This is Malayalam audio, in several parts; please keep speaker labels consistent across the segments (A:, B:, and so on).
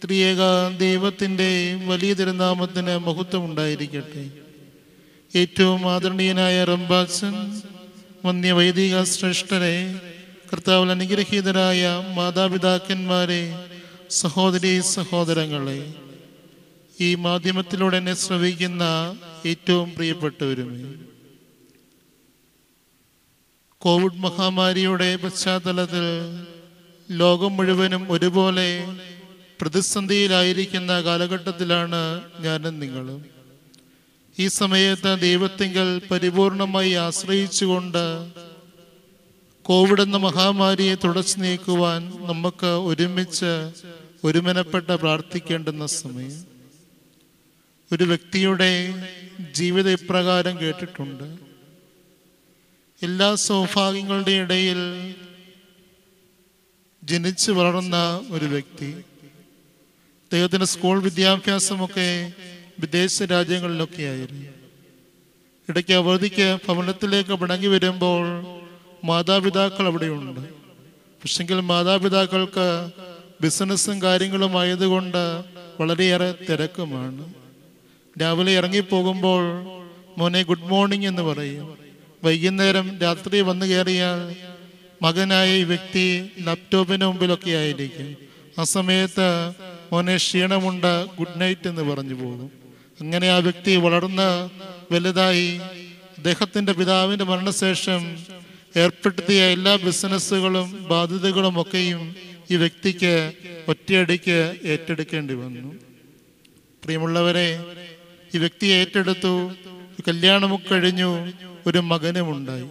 A: ത്രിയേക ദൈവത്തിൻ്റെ വലിയ തിരുനാമത്തിന് മഹത്വം ഉണ്ടായിരിക്കട്ടെ ഏറ്റവും ആദരണീയനായ റംബാച്ചൻ വന്യ വൈദിക ശ്രേഷ്ഠരെ കർത്താവിൽ അനുഗ്രഹീതരായ മാതാപിതാക്കന്മാരെ സഹോദരി സഹോദരങ്ങളെ ഈ മാധ്യമത്തിലൂടെ എന്നെ ശ്രവിക്കുന്ന ഏറ്റവും പ്രിയപ്പെട്ടവരുമേ കോവിഡ് മഹാമാരിയുടെ പശ്ചാത്തലത്തിൽ ലോകം മുഴുവനും ഒരുപോലെ പ്രതിസന്ധിയിലായിരിക്കുന്ന കാലഘട്ടത്തിലാണ് ഞാനും നിങ്ങളും ഈ സമയത്ത് ദൈവത്തിങ്കൽ പരിപൂർണമായി ആശ്രയിച്ചുകൊണ്ട് കോവിഡ് എന്ന മഹാമാരിയെ തുടച്ചു നീക്കുവാൻ നമുക്ക് ഒരുമിച്ച് ഒരുമനപ്പെട്ട് പ്രാർത്ഥിക്കേണ്ടുന്ന സമയം ഒരു വ്യക്തിയുടെ ജീവിത ഇപ്രകാരം കേട്ടിട്ടുണ്ട് എല്ലാ സൗഭാഗ്യങ്ങളുടെ ഇടയിൽ ജനിച്ചു വളർന്ന ഒരു വ്യക്തി അദ്ദേഹത്തിന്റെ സ്കൂൾ വിദ്യാഭ്യാസമൊക്കെ വിദേശ രാജ്യങ്ങളിലൊക്കെ ആയിരുന്നു ഇടയ്ക്ക് അവധിക്ക് ഭവനത്തിലേക്ക് മടങ്ങി വരുമ്പോൾ മാതാപിതാക്കൾ അവിടെയുണ്ട് പക്ഷെങ്കിൽ മാതാപിതാക്കൾക്ക് ബിസിനസ്സും കാര്യങ്ങളും ആയതുകൊണ്ട് വളരെയേറെ തിരക്കുമാണ് രാവിലെ ഇറങ്ങിപ്പോകുമ്പോൾ മോനെ ഗുഡ് മോർണിംഗ് എന്ന് പറയും വൈകുന്നേരം രാത്രി വന്നു കയറിയാൽ മകനായ ഈ വ്യക്തി ലാപ്ടോപ്പിന് മുമ്പിലൊക്കെ ആയിരിക്കും ആ സമയത്ത് മോനെ ക്ഷീണമുണ്ട് ഗുഡ് നൈറ്റ് എന്ന് പറഞ്ഞു പോകും അങ്ങനെ ആ വ്യക്തി വളർന്ന് വലുതായി അദ്ദേഹത്തിന്റെ പിതാവിന്റെ മരണശേഷം ഏർപ്പെടുത്തിയ എല്ലാ ബിസിനസ്സുകളും ബാധ്യതകളും ഒക്കെയും ഈ വ്യക്തിക്ക് ഒറ്റയടിക്ക് ഏറ്റെടുക്കേണ്ടി വന്നു പ്രിയമുള്ളവരെ ഈ വ്യക്തി ഏറ്റെടുത്തു കല്യാണമൊക്കെ കഴിഞ്ഞു ഒരു മകനുമുണ്ടായി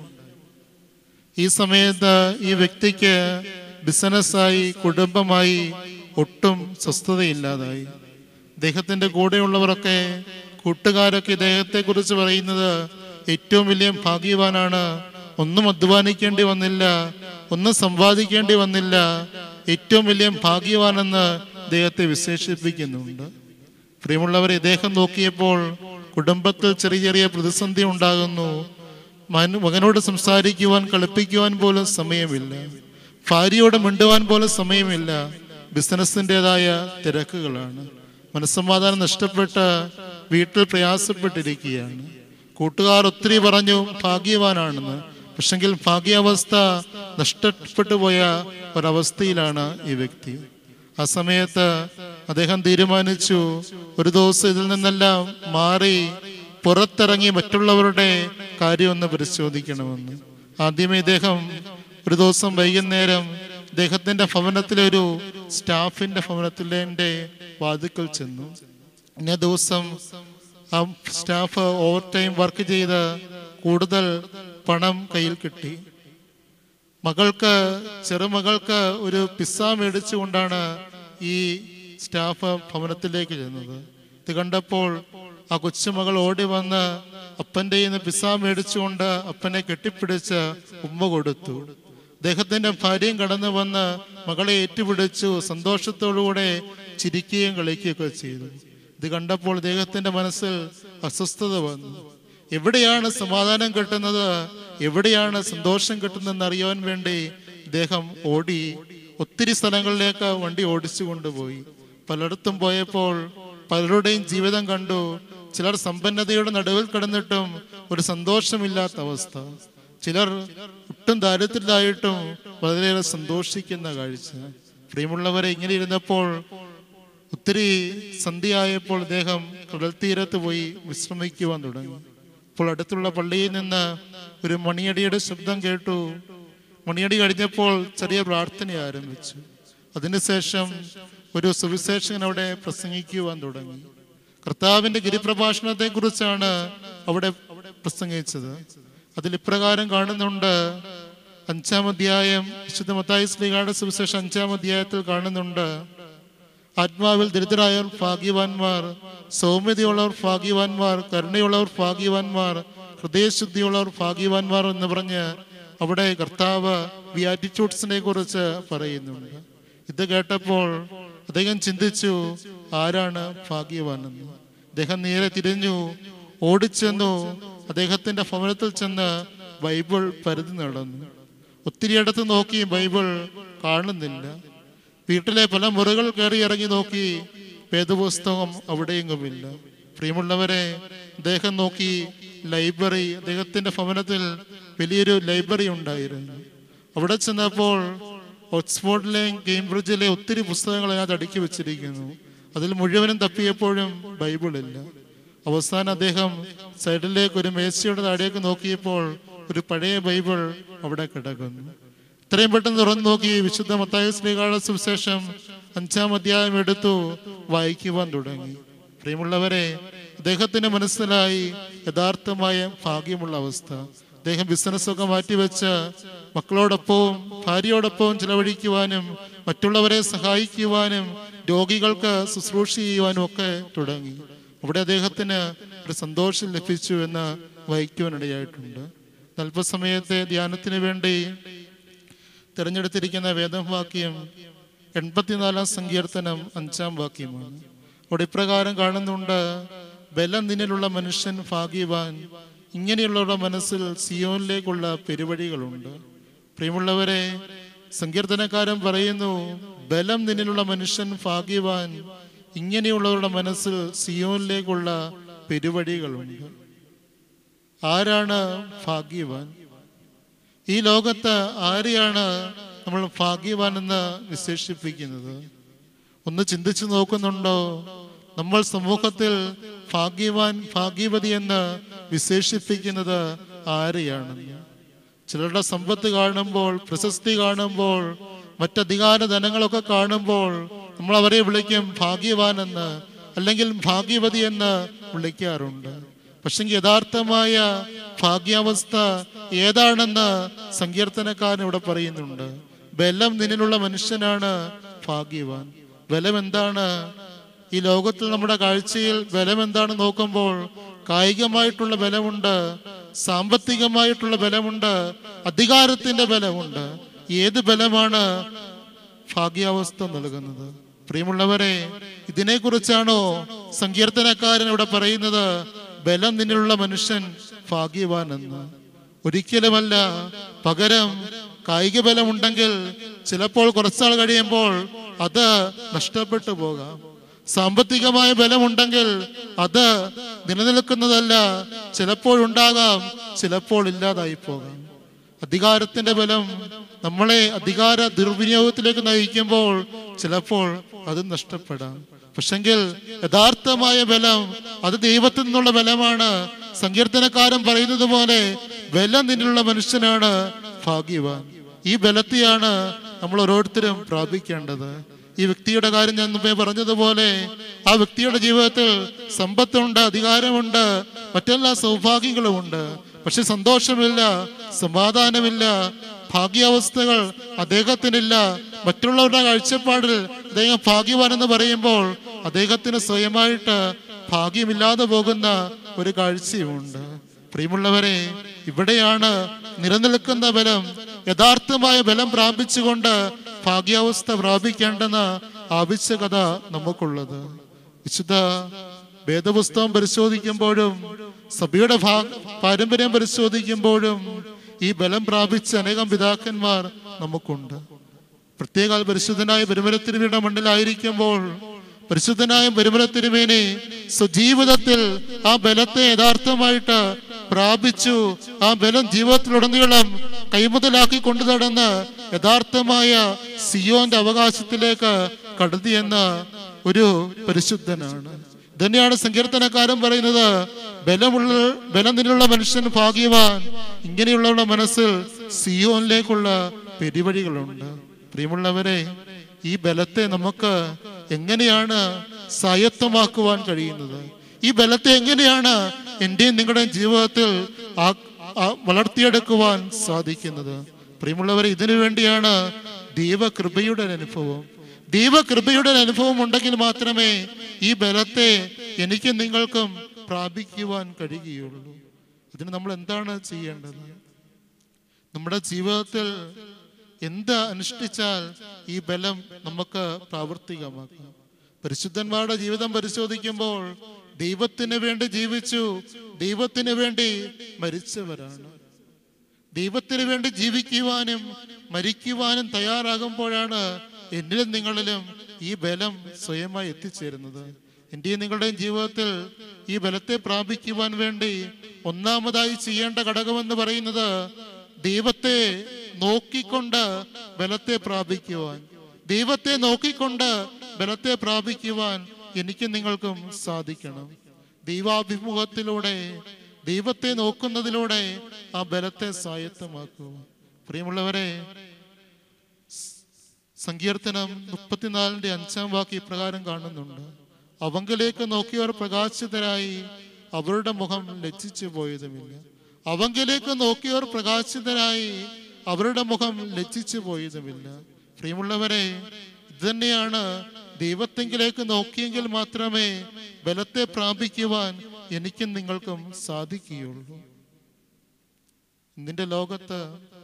A: ഈ സമയത്ത് ഈ വ്യക്തിക്ക് ബിസിനസ്സായി കുടുംബമായി ഒട്ടും സ്വസ്ഥതയില്ലാതായി അദ്ദേഹത്തിന്റെ കൂടെയുള്ളവരൊക്കെ കൂട്ടുകാരൊക്കെ ഇദ്ദേഹത്തെ കുറിച്ച് പറയുന്നത് ഏറ്റവും വലിയ ഭാഗ്യവാനാണ് ഒന്നും അധ്വാനിക്കേണ്ടി വന്നില്ല ഒന്നും സമ്പാദിക്കേണ്ടി വന്നില്ല ഏറ്റവും വലിയ ഭാഗ്യവാനെന്ന് അദ്ദേഹത്തെ വിശേഷിപ്പിക്കുന്നുണ്ട് പ്രിയമുള്ളവരെ ഇദ്ദേഹം നോക്കിയപ്പോൾ കുടുംബത്തിൽ ചെറിയ ചെറിയ പ്രതിസന്ധി ഉണ്ടാകുന്നു മകൻ- മകനോട് സംസാരിക്കുവാൻ കളിപ്പിക്കുവാൻ പോലും സമയമില്ല ഭാര്യയോട് മിണ്ടുവാൻ പോലും സമയമില്ല ബിസിനസ്സിൻ്റെതായ തിരക്കുകളാണ് മനസ്സമാധാനം നഷ്ടപ്പെട്ട് വീട്ടിൽ പ്രയാസപ്പെട്ടിരിക്കുകയാണ് കൂട്ടുകാർ ഒത്തിരി പറഞ്ഞു ഭാഗ്യവാനാണെന്ന് പക്ഷെങ്കിൽ ഭാഗ്യാവസ്ഥ നഷ്ടപ്പെട്ടു പോയ ഒരവസ്ഥയിലാണ് ഈ വ്യക്തി ആ സമയത്ത് അദ്ദേഹം തീരുമാനിച്ചു ഒരു ദിവസം ഇതിൽ നിന്നെല്ലാം മാറി പുറത്തിറങ്ങി മറ്റുള്ളവരുടെ കാര്യം ഒന്ന് പരിശോധിക്കണമെന്ന് ആദ്യമേ ഇദ്ദേഹം ഒരു ദിവസം വൈകുന്നേരം ഇദ്ദേഹത്തിന്റെ ഭവനത്തിലെ ഒരു സ്റ്റാഫിന്റെ ഭവനത്തിലെ വാതുക്കൽ ചെന്നു ഇന്ന ദിവസം ആ സ്റ്റാഫ് ഓവർ ടൈം വർക്ക് ചെയ്ത് കൂടുതൽ പണം കയ്യിൽ കിട്ടി മകൾക്ക് ചെറുമകൾക്ക് ഒരു പിസ്സ മേടിച്ചുകൊണ്ടാണ് ഈ സ്റ്റാഫ് ഭവനത്തിലേക്ക് ചെന്നത് ഇത് കണ്ടപ്പോൾ ആ കൊച്ചുമകൾ ഓടി വന്ന് അപ്പൻ്റെ നിന്ന് പിസ്സ മേടിച്ചുകൊണ്ട് അപ്പനെ കെട്ടിപ്പിടിച്ച് ഉമ്മ കൊടുത്തു അദ്ദേഹത്തിന്റെ ഭാര്യയും കടന്നു വന്ന് മകളെ ഏറ്റുപിടിച്ചു സന്തോഷത്തോടുകൂടെ ചിരിക്കുകയും കളിക്കുകയൊക്കെ ചെയ്തു ഇത് കണ്ടപ്പോൾ അദ്ദേഹത്തിന്റെ മനസ്സിൽ അസ്വസ്ഥത വന്നു എവിടെയാണ് സമാധാനം കിട്ടുന്നത് എവിടെയാണ് സന്തോഷം കിട്ടുന്നതെന്ന് അറിയാൻ വേണ്ടി ഇദ്ദേഹം ഓടി ഒത്തിരി സ്ഥലങ്ങളിലേക്ക് വണ്ടി ഓടിച്ചു കൊണ്ടുപോയി പലയിടത്തും പോയപ്പോൾ പലരുടെയും ജീവിതം കണ്ടു ചിലർ സമ്പന്നതയുടെ നടുവിൽ കിടന്നിട്ടും ഒരു സന്തോഷമില്ലാത്ത അവസ്ഥ ചിലർ ഒട്ടും ദാരിദ്ര്യത്തിലായിട്ടും വളരെയേറെ സന്തോഷിക്കുന്ന കാഴ്ച പ്രിയമുള്ളവരെ ഇങ്ങനെ ഇരുന്നപ്പോൾ ഒത്തിരി സന്ധ്യയായപ്പോൾ അദ്ദേഹം കടൽത്തീരത്ത് പോയി വിശ്രമിക്കുവാൻ തുടങ്ങി അപ്പോൾ അടുത്തുള്ള പള്ളിയിൽ നിന്ന് ഒരു മണിയടിയുടെ ശബ്ദം കേട്ടു മണിയടി കഴിഞ്ഞപ്പോൾ ചെറിയ പ്രാർത്ഥന ആരംഭിച്ചു അതിനുശേഷം ഒരു സുവിശേഷകൻ അവിടെ പ്രസംഗിക്കുവാൻ തുടങ്ങി കർത്താവിന്റെ ഗിരിപ്രഭാഷണത്തെ കുറിച്ചാണ് അവിടെ പ്രസംഗിച്ചത് അതിൽ ഇപ്രകാരം കാണുന്നുണ്ട് അഞ്ചാം അധ്യായം വിശുദ്ധ മത്തായി ശ്രീകാരുടെ സുവിശേഷം അഞ്ചാം അധ്യായത്തിൽ കാണുന്നുണ്ട് ആത്മാവിൽ ദരിദ്രരായവർ ഭാഗ്യവാന്മാർ സൗമ്യതയുള്ളവർ ഭാഗ്യവാന്മാർ കരുണയുള്ളവർ ഭാഗ്യവാന്മാർ ഹൃദയശുദ്ധിയുള്ളവർ ഭാഗ്യവാന്മാർ എന്ന് പറഞ്ഞ് അവിടെ കർത്താവ് ബിയാറ്റിറ്റ്യൂഡ്സിനെ കുറിച്ച് പറയുന്നുണ്ട് ഇത് കേട്ടപ്പോൾ അദ്ദേഹം ചിന്തിച്ചു ആരാണ് ഭാഗ്യവാനെന്ന് അദ്ദേഹം നേരെ തിരിഞ്ഞു ഓടിച്ചെന്നു അദ്ദേഹത്തിന്റെ ഭവനത്തിൽ ചെന്ന് ബൈബിൾ പരുതി നടന്നു ഒത്തിരി ഇടത്ത് നോക്കി ബൈബിൾ കാണുന്നില്ല വീട്ടിലെ പല മുറികൾ കയറി ഇറങ്ങി നോക്കി വേദപുസ്തകം അവിടെയെങ്ങുമില്ല പ്രിയമുള്ളവരെ അദ്ദേഹം നോക്കി ലൈബ്രറി അദ്ദേഹത്തിന്റെ ഭവനത്തിൽ വലിയൊരു ലൈബ്രറി ഉണ്ടായിരുന്നു അവിടെ ചെന്നപ്പോൾ ഓക്സ്ഫോർഡിലെയും കേംബ്രിഡ്ജിലെ ഒത്തിരി പുസ്തകങ്ങൾ അതിനകത്ത് അടുക്കി വെച്ചിരിക്കുന്നു അതിൽ മുഴുവനും തപ്പിയപ്പോഴും ബൈബിളില്ല അവസാനം അദ്ദേഹം സൈഡിലേക്ക് ഒരു മേശയുടെ താഴേക്ക് നോക്കിയപ്പോൾ ഒരു പഴയ ബൈബിൾ അവിടെ കിടക്കുന്നു ഇത്രയും പെട്ടെന്ന് തുറന്നു നോക്കി വിശുദ്ധ മത്തായ ശ്രീകാള സുവിശേഷം അഞ്ചാം അധ്യായം എടുത്തു വായിക്കുവാൻ തുടങ്ങി പ്രിയമുള്ളവരെ അദ്ദേഹത്തിന് മനസ്സിലായി യഥാർത്ഥമായ ഭാഗ്യമുള്ള അവസ്ഥ അദ്ദേഹം ബിസിനസ്സൊക്കെ മാറ്റിവെച്ച് മക്കളോടൊപ്പവും ഭാര്യയോടൊപ്പവും ചിലവഴിക്കുവാനും മറ്റുള്ളവരെ സഹായിക്കുവാനും രോഗികൾക്ക് ശുശ്രൂഷ ചെയ്യുവാനും ഒക്കെ തുടങ്ങി അവിടെ അദ്ദേഹത്തിന് ഒരു സന്തോഷം ലഭിച്ചു എന്ന് വായിക്കുവാനിടയായിട്ടുണ്ട് അല്പസമയത്തെ ധ്യാനത്തിന് വേണ്ടി തിരഞ്ഞെടുത്തിരിക്കുന്ന വേദവാക്യം എൺപത്തിനാലാം സങ്കീർത്തനം അഞ്ചാം വാക്യമാണ് അവിടെ ഇപ്രകാരം കാണുന്നുണ്ട് ബലം നിന്നിലുള്ള മനുഷ്യൻ ഭാഗ്യവാൻ ഇങ്ങനെയുള്ളവരുടെ മനസ്സിൽ സിയോനിലേക്കുള്ള പെരുവഴികളുണ്ട് പ്രിയമുള്ളവരെ സങ്കീർത്തനക്കാരൻ പറയുന്നു ബലം നിന്നിലുള്ള മനുഷ്യൻ ഭാഗ്യവാൻ ഇങ്ങനെയുള്ളവരുടെ മനസ്സിൽ സിയോനിലേക്കുള്ള പെരുവഴികളുണ്ട് ആരാണ് ഭാഗ്യവാൻ ഈ ലോകത്ത് ആരെയാണ് നമ്മൾ ഭാഗ്യവാൻ എന്ന് വിശേഷിപ്പിക്കുന്നത് ഒന്ന് ചിന്തിച്ചു നോക്കുന്നുണ്ടോ നമ്മൾ സമൂഹത്തിൽ ഭാഗ്യവാൻ ഭാഗ്യവതി എന്ന് വിശേഷിപ്പിക്കുന്നത് ആരെയാണെന്ന് ചിലരുടെ സമ്പത്ത് കാണുമ്പോൾ പ്രശസ്തി കാണുമ്പോൾ മറ്റധികാര ധനങ്ങളൊക്കെ കാണുമ്പോൾ നമ്മൾ അവരെ വിളിക്കും ഭാഗ്യവാൻ എന്ന് അല്ലെങ്കിൽ ഭാഗ്യവതി എന്ന് വിളിക്കാറുണ്ട് പക്ഷെ യഥാർത്ഥമായ ഭാഗ്യാവസ്ഥ ഏതാണെന്ന് സങ്കീർത്തനക്കാരൻ ഇവിടെ പറയുന്നുണ്ട് ബലം നിന്നിലുള്ള മനുഷ്യനാണ് ഭാഗ്യവാൻ ബലം എന്താണ് ഈ ലോകത്തിൽ നമ്മുടെ കാഴ്ചയിൽ ബലം എന്താണ് നോക്കുമ്പോൾ കായികമായിട്ടുള്ള ബലമുണ്ട് സാമ്പത്തികമായിട്ടുള്ള ബലമുണ്ട് അധികാരത്തിന്റെ ബലമുണ്ട് ഏത് ബലമാണ് ഭാഗ്യാവസ്ഥ നൽകുന്നത് പ്രിയമുള്ളവരെ ഇതിനെക്കുറിച്ചാണോ സങ്കീർത്തനക്കാരൻ ഇവിടെ പറയുന്നത് ബലം നിന്നിലുള്ള മനുഷ്യൻ ഭാഗ്യവാൻ എന്ന് ഒരിക്കലുമല്ല പകരം കായിക ബലമുണ്ടെങ്കിൽ ചിലപ്പോൾ കുറച്ചാൾ കഴിയുമ്പോൾ അത് നഷ്ടപ്പെട്ടു പോകാം സാമ്പത്തികമായ ബലമുണ്ടെങ്കിൽ അത് നിലനിൽക്കുന്നതല്ല ചിലപ്പോൾ ഉണ്ടാകാം ചിലപ്പോൾ ഇല്ലാതായി പോകാം അധികാരത്തിന്റെ ബലം നമ്മളെ അധികാര ദുർവിനിയോഗത്തിലേക്ക് നയിക്കുമ്പോൾ ചിലപ്പോൾ അത് നഷ്ടപ്പെടാം പക്ഷെങ്കിൽ യഥാർത്ഥമായ ബലം അത് ദൈവത്തിൽ നിന്നുള്ള ബലമാണ് സങ്കീർത്തനക്കാരൻ പറയുന്നത് പോലെ ബലം നിന്നുള്ള മനുഷ്യനാണ് ഭാഗ്യവാൻ ഈ ബലത്തെയാണ് നമ്മൾ ഓരോരുത്തരും പ്രാപിക്കേണ്ടത് ഈ വ്യക്തിയുടെ കാര്യം ഞാൻ മുമ്പേ പറഞ്ഞതുപോലെ ആ വ്യക്തിയുടെ ജീവിതത്തിൽ സമ്പത്തുണ്ട് അധികാരമുണ്ട് മറ്റെല്ലാ സൗഭാഗ്യങ്ങളുമുണ്ട് പക്ഷെ സന്തോഷമില്ല സമാധാനമില്ല ഭാഗ്യാവസ്ഥകൾ അദ്ദേഹത്തിനില്ല മറ്റുള്ളവരുടെ കാഴ്ചപ്പാടിൽ അദ്ദേഹം ഭാഗ്യവാൻ എന്ന് പറയുമ്പോൾ അദ്ദേഹത്തിന് സ്വയമായിട്ട് ഭാഗ്യമില്ലാതെ പോകുന്ന ഒരു കാഴ്ചയുമുണ്ട് പ്രിയമുള്ളവരെ ഇവിടെയാണ് നിലനിൽക്കുന്ന ബലം യഥാർത്ഥമായ ബലം പ്രാപിച്ചുകൊണ്ട് ഭാഗ്യാവസ്ഥ പ്രാപിക്കേണ്ടെന്ന ആവശ്യകത നമുക്കുള്ളത് വിശുദ്ധ വേദപുസ്തകം പരിശോധിക്കുമ്പോഴും സഭയുടെ ഭാ പാരമ്പര്യം പരിശോധിക്കുമ്പോഴും ഈ ബലം പ്രാപിച്ച അനേകം പിതാക്കന്മാർ നമുക്കുണ്ട് പ്രത്യേക പരിശുദ്ധനായ പെരുമലത്തിരുവിയുടെ മണ്ണിലായിരിക്കുമ്പോൾ പരിശുദ്ധനായ പെരുമലത്തിരുമേനെ സ്വജീവിതത്തിൽ ആ ബലത്തെ യഥാർത്ഥമായിട്ട് പ്രാപിച്ചു ആ ബലം ജീവിതത്തിലുടനീളം കൈമുതലാക്കി കൊണ്ടു നടന്ന് യഥാർത്ഥമായ സിയോന്റെ അവകാശത്തിലേക്ക് കടത്തിയെന്ന ഒരു പരിശുദ്ധനാണ് തന്നെയാണ് സങ്കീർത്തനക്കാരൻ പറയുന്നത് ബലമുള്ള ബലം നിന്നുള്ള മനുഷ്യൻ ഭാഗ്യവാൻ ഇങ്ങനെയുള്ളവരുടെ മനസ്സിൽ സിയോനിലേക്കുള്ള പെരുവഴികളുണ്ട് പ്രിയമുള്ളവരെ ഈ ബലത്തെ നമുക്ക് എങ്ങനെയാണ് സ്വായത്തമാക്കുവാൻ കഴിയുന്നത് ഈ ബലത്തെ എങ്ങനെയാണ് എന്റെയും നിങ്ങളുടെയും ജീവിതത്തിൽ ആ- ആ- വളർത്തിയെടുക്കുവാൻ സാധിക്കുന്നത് പ്രിയമുള്ളവരെ ഇതിനു വേണ്ടിയാണ് ദൈവകൃപയുടെ ഒരു അനുഭവം ദൈവകൃപയുടെ ഒരു അനുഭവം ഉണ്ടെങ്കിൽ മാത്രമേ ഈ ബലത്തെ എനിക്കും നിങ്ങൾക്കും പ്രാപിക്കുവാൻ കഴിയുകയുള്ളൂ അതിന് നമ്മൾ എന്താണ് ചെയ്യേണ്ടത് നമ്മുടെ ജീവിതത്തിൽ എന്ത് അനുഷ്ഠിച്ചാൽ ഈ ബലം നമുക്ക് പ്രാവർത്തികമാക്കാം പരിശുദ്ധന്മാരുടെ ജീവിതം പരിശോധിക്കുമ്പോൾ ദൈവത്തിന് വേണ്ടി ജീവിച്ചു ദൈവത്തിന് വേണ്ടി മരിച്ചവരാണ് ദൈവത്തിന് വേണ്ടി ജീവിക്കുവാനും മരിക്കുവാനും തയ്യാറാകുമ്പോഴാണ് എന്നിലും നിങ്ങളിലും ഈ ബലം സ്വയമായി എത്തിച്ചേരുന്നത് എന്റെയും നിങ്ങളുടെയും ജീവിതത്തിൽ ഈ ബലത്തെ പ്രാപിക്കുവാൻ വേണ്ടി ഒന്നാമതായി ചെയ്യേണ്ട ഘടകമെന്ന് പറയുന്നത് ദൈവത്തെ നോക്കിക്കൊണ്ട് ബലത്തെ പ്രാപിക്കുവാൻ ദൈവത്തെ നോക്കിക്കൊണ്ട് ബലത്തെ പ്രാപിക്കുവാൻ എനിക്ക് നിങ്ങൾക്കും സാധിക്കണം ദൈവാഭിമുഖത്തിലൂടെ ദൈവത്തെ നോക്കുന്നതിലൂടെ ആ ബലത്തെ സ്വായത്തമാക്കുക പ്രിയമുള്ളവരെ സങ്കീർത്തനം മുപ്പത്തിനാലിന്റെ അഞ്ചാം വാക്ക് ഇപ്രകാരം കാണുന്നുണ്ട് അവങ്കിലേക്ക് നോക്കിയവർ പ്രകാശിതരായി അവരുടെ മുഖം ലജ്ജിച്ചു പോയതുമില്ല അവങ്കിലേക്ക് നോക്കിയവർ പ്രകാശിതരായി അവരുടെ മുഖം ലജ്ജിച്ചു പോയതുമില്ല പ്രിയമുള്ളവരെ ഇത് തന്നെയാണ് ദൈവത്തെങ്കിലേക്ക് നോക്കിയെങ്കിൽ മാത്രമേ ബലത്തെ പ്രാപിക്കുവാൻ എനിക്കും നിങ്ങൾക്കും സാധിക്കുകയുള്ളൂ ഇന്നിന്റെ ലോകത്ത്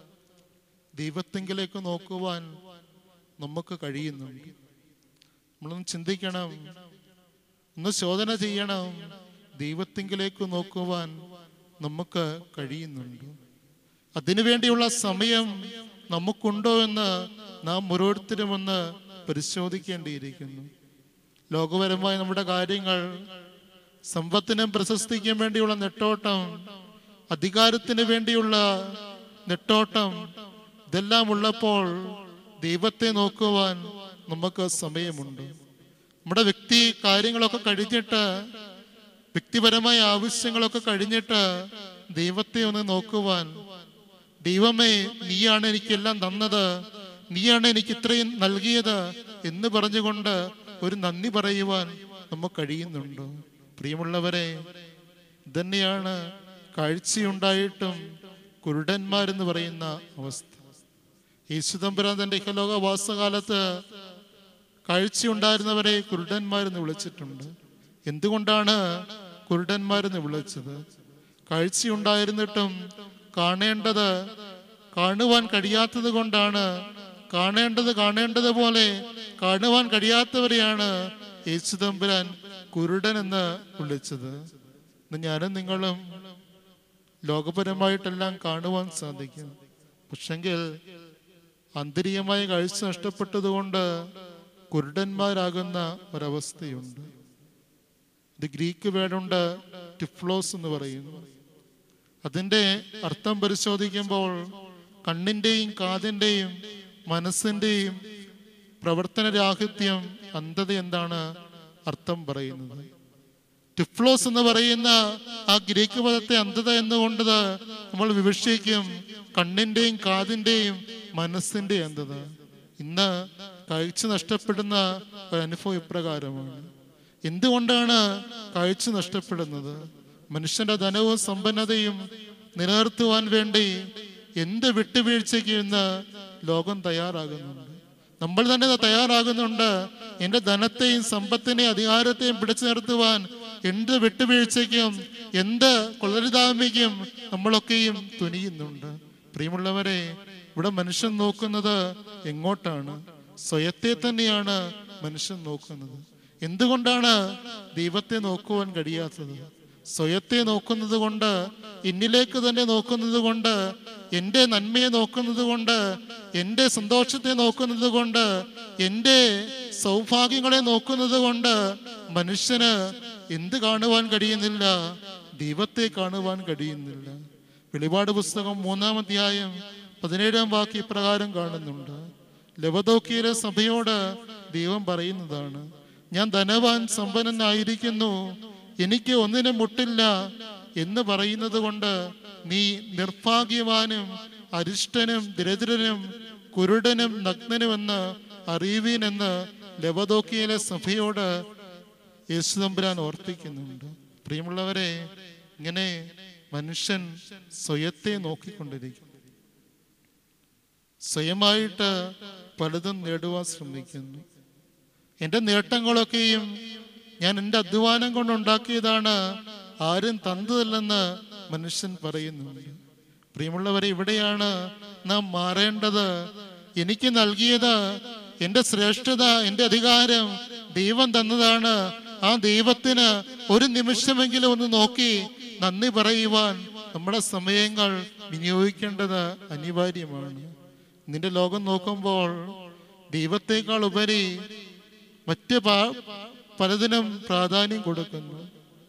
A: ദൈവത്തെങ്കിലേക്ക് നോക്കുവാൻ നമുക്ക് കഴിയുന്നുണ്ട് നമ്മളൊന്ന് ചിന്തിക്കണം ഒന്ന് ശോധന ചെയ്യണം ദൈവത്തെങ്കിലേക്ക് നോക്കുവാൻ നമുക്ക് കഴിയുന്നുണ്ട് അതിനുവേണ്ടിയുള്ള സമയം നമുക്കുണ്ടോ എന്ന് നാം ഓരോരുത്തരും ഒന്ന് പരിശോധിക്കേണ്ടിയിരിക്കുന്നു ലോകപരമായ നമ്മുടെ കാര്യങ്ങൾ സമ്പത്തിനും പ്രശസ്തിക്കും വേണ്ടിയുള്ള നെട്ടോട്ടം അധികാരത്തിന് വേണ്ടിയുള്ള നെട്ടോട്ടം ഇതെല്ലാം ഉള്ളപ്പോൾ ദൈവത്തെ നോക്കുവാൻ നമുക്ക് സമയമുണ്ട് നമ്മുടെ വ്യക്തി കാര്യങ്ങളൊക്കെ കഴിഞ്ഞിട്ട് വ്യക്തിപരമായ ആവശ്യങ്ങളൊക്കെ കഴിഞ്ഞിട്ട് ദൈവത്തെ ഒന്ന് നോക്കുവാൻ ദൈവമേ നീയാണ് എനിക്കെല്ലാം തന്നത് നീയാണ് എനിക്ക് ഇത്രയും നൽകിയത് എന്ന് പറഞ്ഞുകൊണ്ട് ഒരു നന്ദി പറയുവാൻ നമുക്ക് കഴിയുന്നുണ്ടോ പ്രിയമുള്ളവരെ ഇതന്നെയാണ് കാഴ്ചയുണ്ടായിട്ടും കുരുടന്മാരെന്ന് പറയുന്ന അവസ്ഥ യേശുദമ്പുരാൻ തന്റെ ഇഹലോക വാസകാലത്ത് കാഴ്ചയുണ്ടായിരുന്നവരെ കുരുടന്മാരെന്ന് വിളിച്ചിട്ടുണ്ട് എന്തുകൊണ്ടാണ് കുരുടന്മാരെന്ന് വിളിച്ചത് കാഴ്ചയുണ്ടായിരുന്നിട്ടും കാണേണ്ടത് കാണുവാൻ കഴിയാത്തത് കൊണ്ടാണ് കാണേണ്ടത് കാണേണ്ടത് പോലെ കാണുവാൻ കഴിയാത്തവരെയാണ് യേശുദമ്പുരാൻ കുരുടൻ എന്ന് വിളിച്ചത് ഇന്ന് ഞാനും നിങ്ങളും ലോകപരമായിട്ടെല്ലാം കാണുവാൻ സാധിക്കും പക്ഷെങ്കിൽ ആന്തരികമായ കാഴ്ച നഷ്ടപ്പെട്ടതുകൊണ്ട് കുരുടന്മാരാകുന്ന ഒരവസ്ഥയുണ്ട് ഇത് ഗ്രീക്ക് വേർഡുണ്ട് ടിഫ്ലോസ് എന്ന് പറയുന്നു അതിന്റെ അർത്ഥം പരിശോധിക്കുമ്പോൾ കണ്ണിന്റെയും കാതിന്റെയും മനസ്സിന്റെയും പ്രവർത്തനരാഹിത്യം അന്ധത എന്താണ് അർത്ഥം പറയുന്നത് ടിഫ്ലോസ് എന്ന് പറയുന്ന ആ ഗ്രീക്ക് പദത്തെ അന്ധത എന്നുകൊണ്ട് നമ്മൾ വിവക്ഷിക്കും കണ്ണിന്റെയും കാതിന്റെയും മനസ്സിന്റെയും അന്ധത ഇന്ന് കാഴ്ച നഷ്ടപ്പെടുന്ന ഒരു അനുഭവം ഇപ്രകാരമാണ് എന്തുകൊണ്ടാണ് കാഴ്ച നഷ്ടപ്പെടുന്നത് മനുഷ്യന്റെ ധനവും സമ്പന്നതയും നിലനിർത്തുവാൻ വേണ്ടി എന്ത് വിട്ടുവീഴ്ചയ്ക്ക് ഇന്ന് ലോകം തയ്യാറാകുന്നുണ്ട് നമ്മൾ തന്നെ ഇത് തയ്യാറാകുന്നുണ്ട് എന്റെ ധനത്തെയും സമ്പത്തിനെയും അധികാരത്തെയും പിടിച്ചു നിർത്തുവാൻ എന്ത് വിട്ടുവീഴ്ചയ്ക്കും എന്ത് കൊള്ളരുതായ്മയ്ക്കും നമ്മളൊക്കെയും തുനിയുന്നുണ്ട് പ്രിയമുള്ളവരെ ഇവിടെ മനുഷ്യൻ നോക്കുന്നത് എങ്ങോട്ടാണ് സ്വയത്തെ തന്നെയാണ് മനുഷ്യൻ നോക്കുന്നത് എന്തുകൊണ്ടാണ് ദൈവത്തെ നോക്കുവാൻ കഴിയാത്തത് സ്വയത്തെ നോക്കുന്നത് കൊണ്ട് എന്നിലേക്ക് തന്നെ നോക്കുന്നത് കൊണ്ട് എൻ്റെ നന്മയെ നോക്കുന്നത് കൊണ്ട് എൻ്റെ സന്തോഷത്തെ നോക്കുന്നത് കൊണ്ട് എൻ്റെ സൗഭാഗ്യങ്ങളെ നോക്കുന്നത് കൊണ്ട് മനുഷ്യന് എന്ത് കാണുവാൻ കഴിയുന്നില്ല ദൈവത്തെ കാണുവാൻ കഴിയുന്നില്ല വെളിപാട് പുസ്തകം മൂന്നാം അധ്യായം പതിനേഴാം വാക്ക് ഇപ്രകാരം കാണുന്നുണ്ട് ലവദോക്കിയിലെ സഭയോട് ദൈവം പറയുന്നതാണ് ഞാൻ ധനവാൻ സമ്പന്നനായിരിക്കുന്നു എനിക്ക് ഒന്നിനും മുട്ടില്ല എന്ന് പറയുന്നത് കൊണ്ട് നീ നിർഭാഗ്യവാനും അരിഷ്ടനും ദരിദ്രനും കുരുടനും നഗ്നനുമെന്ന് അറിയുവീനെന്ന് ലവദോക്കിയിലെ സഭയോട് യേശുദമ്പുരാൻ ഓർപ്പിക്കുന്നുണ്ട് പ്രിയമുള്ളവരെ ഇങ്ങനെ മനുഷ്യൻ സ്വയത്തെ നോക്കിക്കൊണ്ടിരിക്കും സ്വയമായിട്ട് പലതും നേടുവാൻ ശ്രമിക്കുന്നു എൻ്റെ നേട്ടങ്ങളൊക്കെയും ഞാൻ എൻ്റെ അധ്വാനം കൊണ്ടുണ്ടാക്കിയതാണ് ആരും തന്നതല്ലെന്ന് മനുഷ്യൻ പറയുന്നുണ്ട് പ്രിയമുള്ളവരെ ഇവിടെയാണ് നാം മാറേണ്ടത് എനിക്ക് നൽകിയത് എൻ്റെ ശ്രേഷ്ഠത എൻ്റെ അധികാരം ദൈവം തന്നതാണ് ആ ദൈവത്തിന് ഒരു നിമിഷമെങ്കിലും ഒന്ന് നോക്കി നന്ദി പറയുവാൻ നമ്മുടെ സമയങ്ങൾ വിനിയോഗിക്കേണ്ടത് അനിവാര്യമാണ് നിന്റെ ലോകം നോക്കുമ്പോൾ ദൈവത്തെക്കാൾ ഉപരി മറ്റ് പാ- പലതിനും പ്രാധാന്യം കൊടുക്കുന്നു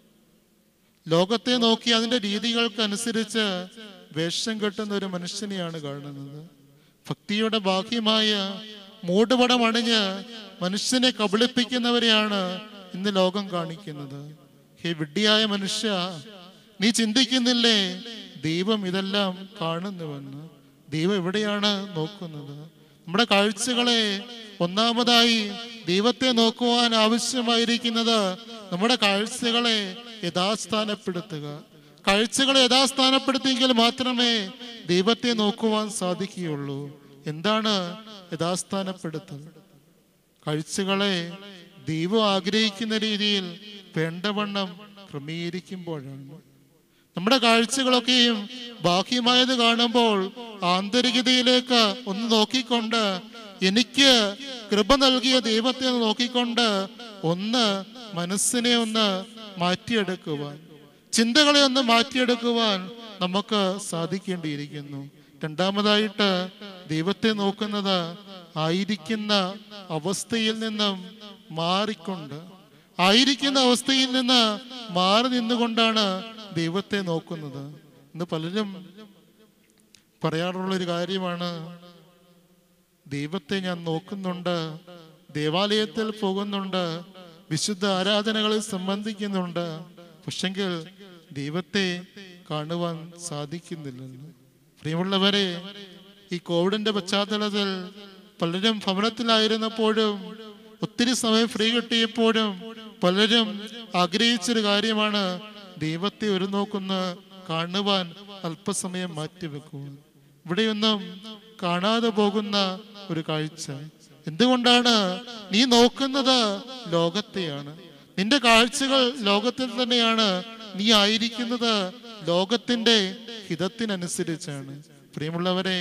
A: ലോകത്തെ നോക്കി അതിന്റെ രീതികൾക്കനുസരിച്ച് വേഷം കെട്ടുന്ന ഒരു മനുഷ്യനെയാണ് കാണുന്നത് ഭക്തിയുടെ ബാഹ്യമായ മൂടുപടം അണിഞ്ഞ് മനുഷ്യനെ കബളിപ്പിക്കുന്നവരെയാണ് ഇന്ന് ലോകം കാണിക്കുന്നത് ഹേ വിഡ്ഢിയായ മനുഷ്യ നീ ചിന്തിക്കുന്നില്ലേ ദൈവം ഇതെല്ലാം കാണുന്നുവെന്ന് ദൈവം എവിടെയാണ് നോക്കുന്നത് നമ്മുടെ കാഴ്ചകളെ ഒന്നാമതായി ദൈവത്തെ നോക്കുവാൻ ആവശ്യമായിരിക്കുന്നത് നമ്മുടെ കാഴ്ചകളെ യഥാസ്ഥാനപ്പെടുത്തുക കാഴ്ചകളെ യഥാസ്ഥാനപ്പെടുത്തിയെങ്കിൽ മാത്രമേ ദൈവത്തെ നോക്കുവാൻ സാധിക്കുകയുള്ളൂ എന്താണ് യഥാസ്ഥാനപ്പെടുത്തൽ കാഴ്ചകളെ ദൈവം ആഗ്രഹിക്കുന്ന രീതിയിൽ വേണ്ടവണ്ണം ക്രമീകരിക്കുമ്പോഴാണ് നമ്മുടെ കാഴ്ചകളൊക്കെയും ബാഹ്യമായത് കാണുമ്പോൾ ആന്തരികതയിലേക്ക് ഒന്ന് നോക്കിക്കൊണ്ട് എനിക്ക് കൃപ നൽകിയ ദൈവത്തെ ഒന്ന് നോക്കിക്കൊണ്ട് ഒന്ന് മനസ്സിനെ ഒന്ന് മാറ്റിയെടുക്കുവാൻ ചിന്തകളെ ഒന്ന് മാറ്റിയെടുക്കുവാൻ നമുക്ക് സാധിക്കേണ്ടിയിരിക്കുന്നു രണ്ടാമതായിട്ട് ദൈവത്തെ നോക്കുന്നത് ആയിരിക്കുന്ന അവസ്ഥയിൽ നിന്നും മാറിക്കൊണ്ട് ആയിരിക്കുന്ന അവസ്ഥയിൽ നിന്ന് മാറി നിന്നുകൊണ്ടാണ് ദൈവത്തെ നോക്കുന്നത് ഇന്ന് പലരും പറയാറുള്ള ഒരു കാര്യമാണ് ദൈവത്തെ ഞാൻ നോക്കുന്നുണ്ട് ദേവാലയത്തിൽ പോകുന്നുണ്ട് വിശുദ്ധ ആരാധനകളിൽ സംബന്ധിക്കുന്നുണ്ട് പക്ഷെങ്കിൽ ദൈവത്തെ കാണുവാൻ സാധിക്കുന്നില്ലെന്ന് പ്രിയമുള്ളവരെ ഈ കോവിഡിന്റെ പശ്ചാത്തലത്തിൽ പലരും ഭവനത്തിലായിരുന്നപ്പോഴും ഒത്തിരി സമയം ഫ്രീ കിട്ടിയപ്പോഴും പലരും ആഗ്രഹിച്ചൊരു കാര്യമാണ് ദൈവത്തെ ഒരു നോക്കുന്ന കാണുവാൻ അല്പസമയം മാറ്റിവെക്കുവാൻ ഇവിടെയൊന്നും കാണാതെ പോകുന്ന ഒരു കാഴ്ച എന്തുകൊണ്ടാണ് നീ നോക്കുന്നത് ലോകത്തെയാണ് നിന്റെ കാഴ്ചകൾ ലോകത്തിൽ തന്നെയാണ് നീ ആയിരിക്കുന്നത് ലോകത്തിന്റെ ഹിതത്തിനനുസരിച്ചാണ് പ്രിയമുള്ളവരെ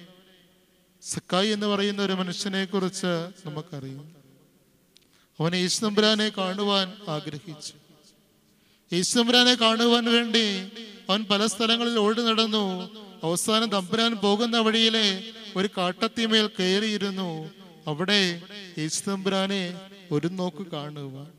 A: സക്കായി എന്ന് പറയുന്ന ഒരു മനുഷ്യനെ കുറിച്ച് നമുക്കറിയാം അവൻ യേശുതമ്പുരാനെ കാണുവാൻ ആഗ്രഹിച്ചു യേശുതമ്പുരാനെ കാണുവാൻ വേണ്ടി അവൻ പല സ്ഥലങ്ങളിൽ ഓടി നടന്നു അവസാനം തമ്പുരാൻ പോകുന്ന വഴിയിലെ ഒരു കാട്ടത്തിമേൽ കയറിയിരുന്നു അവിടെ യേശുതമ്പുരാനെ ഒരു നോക്ക് കാണുവാൻ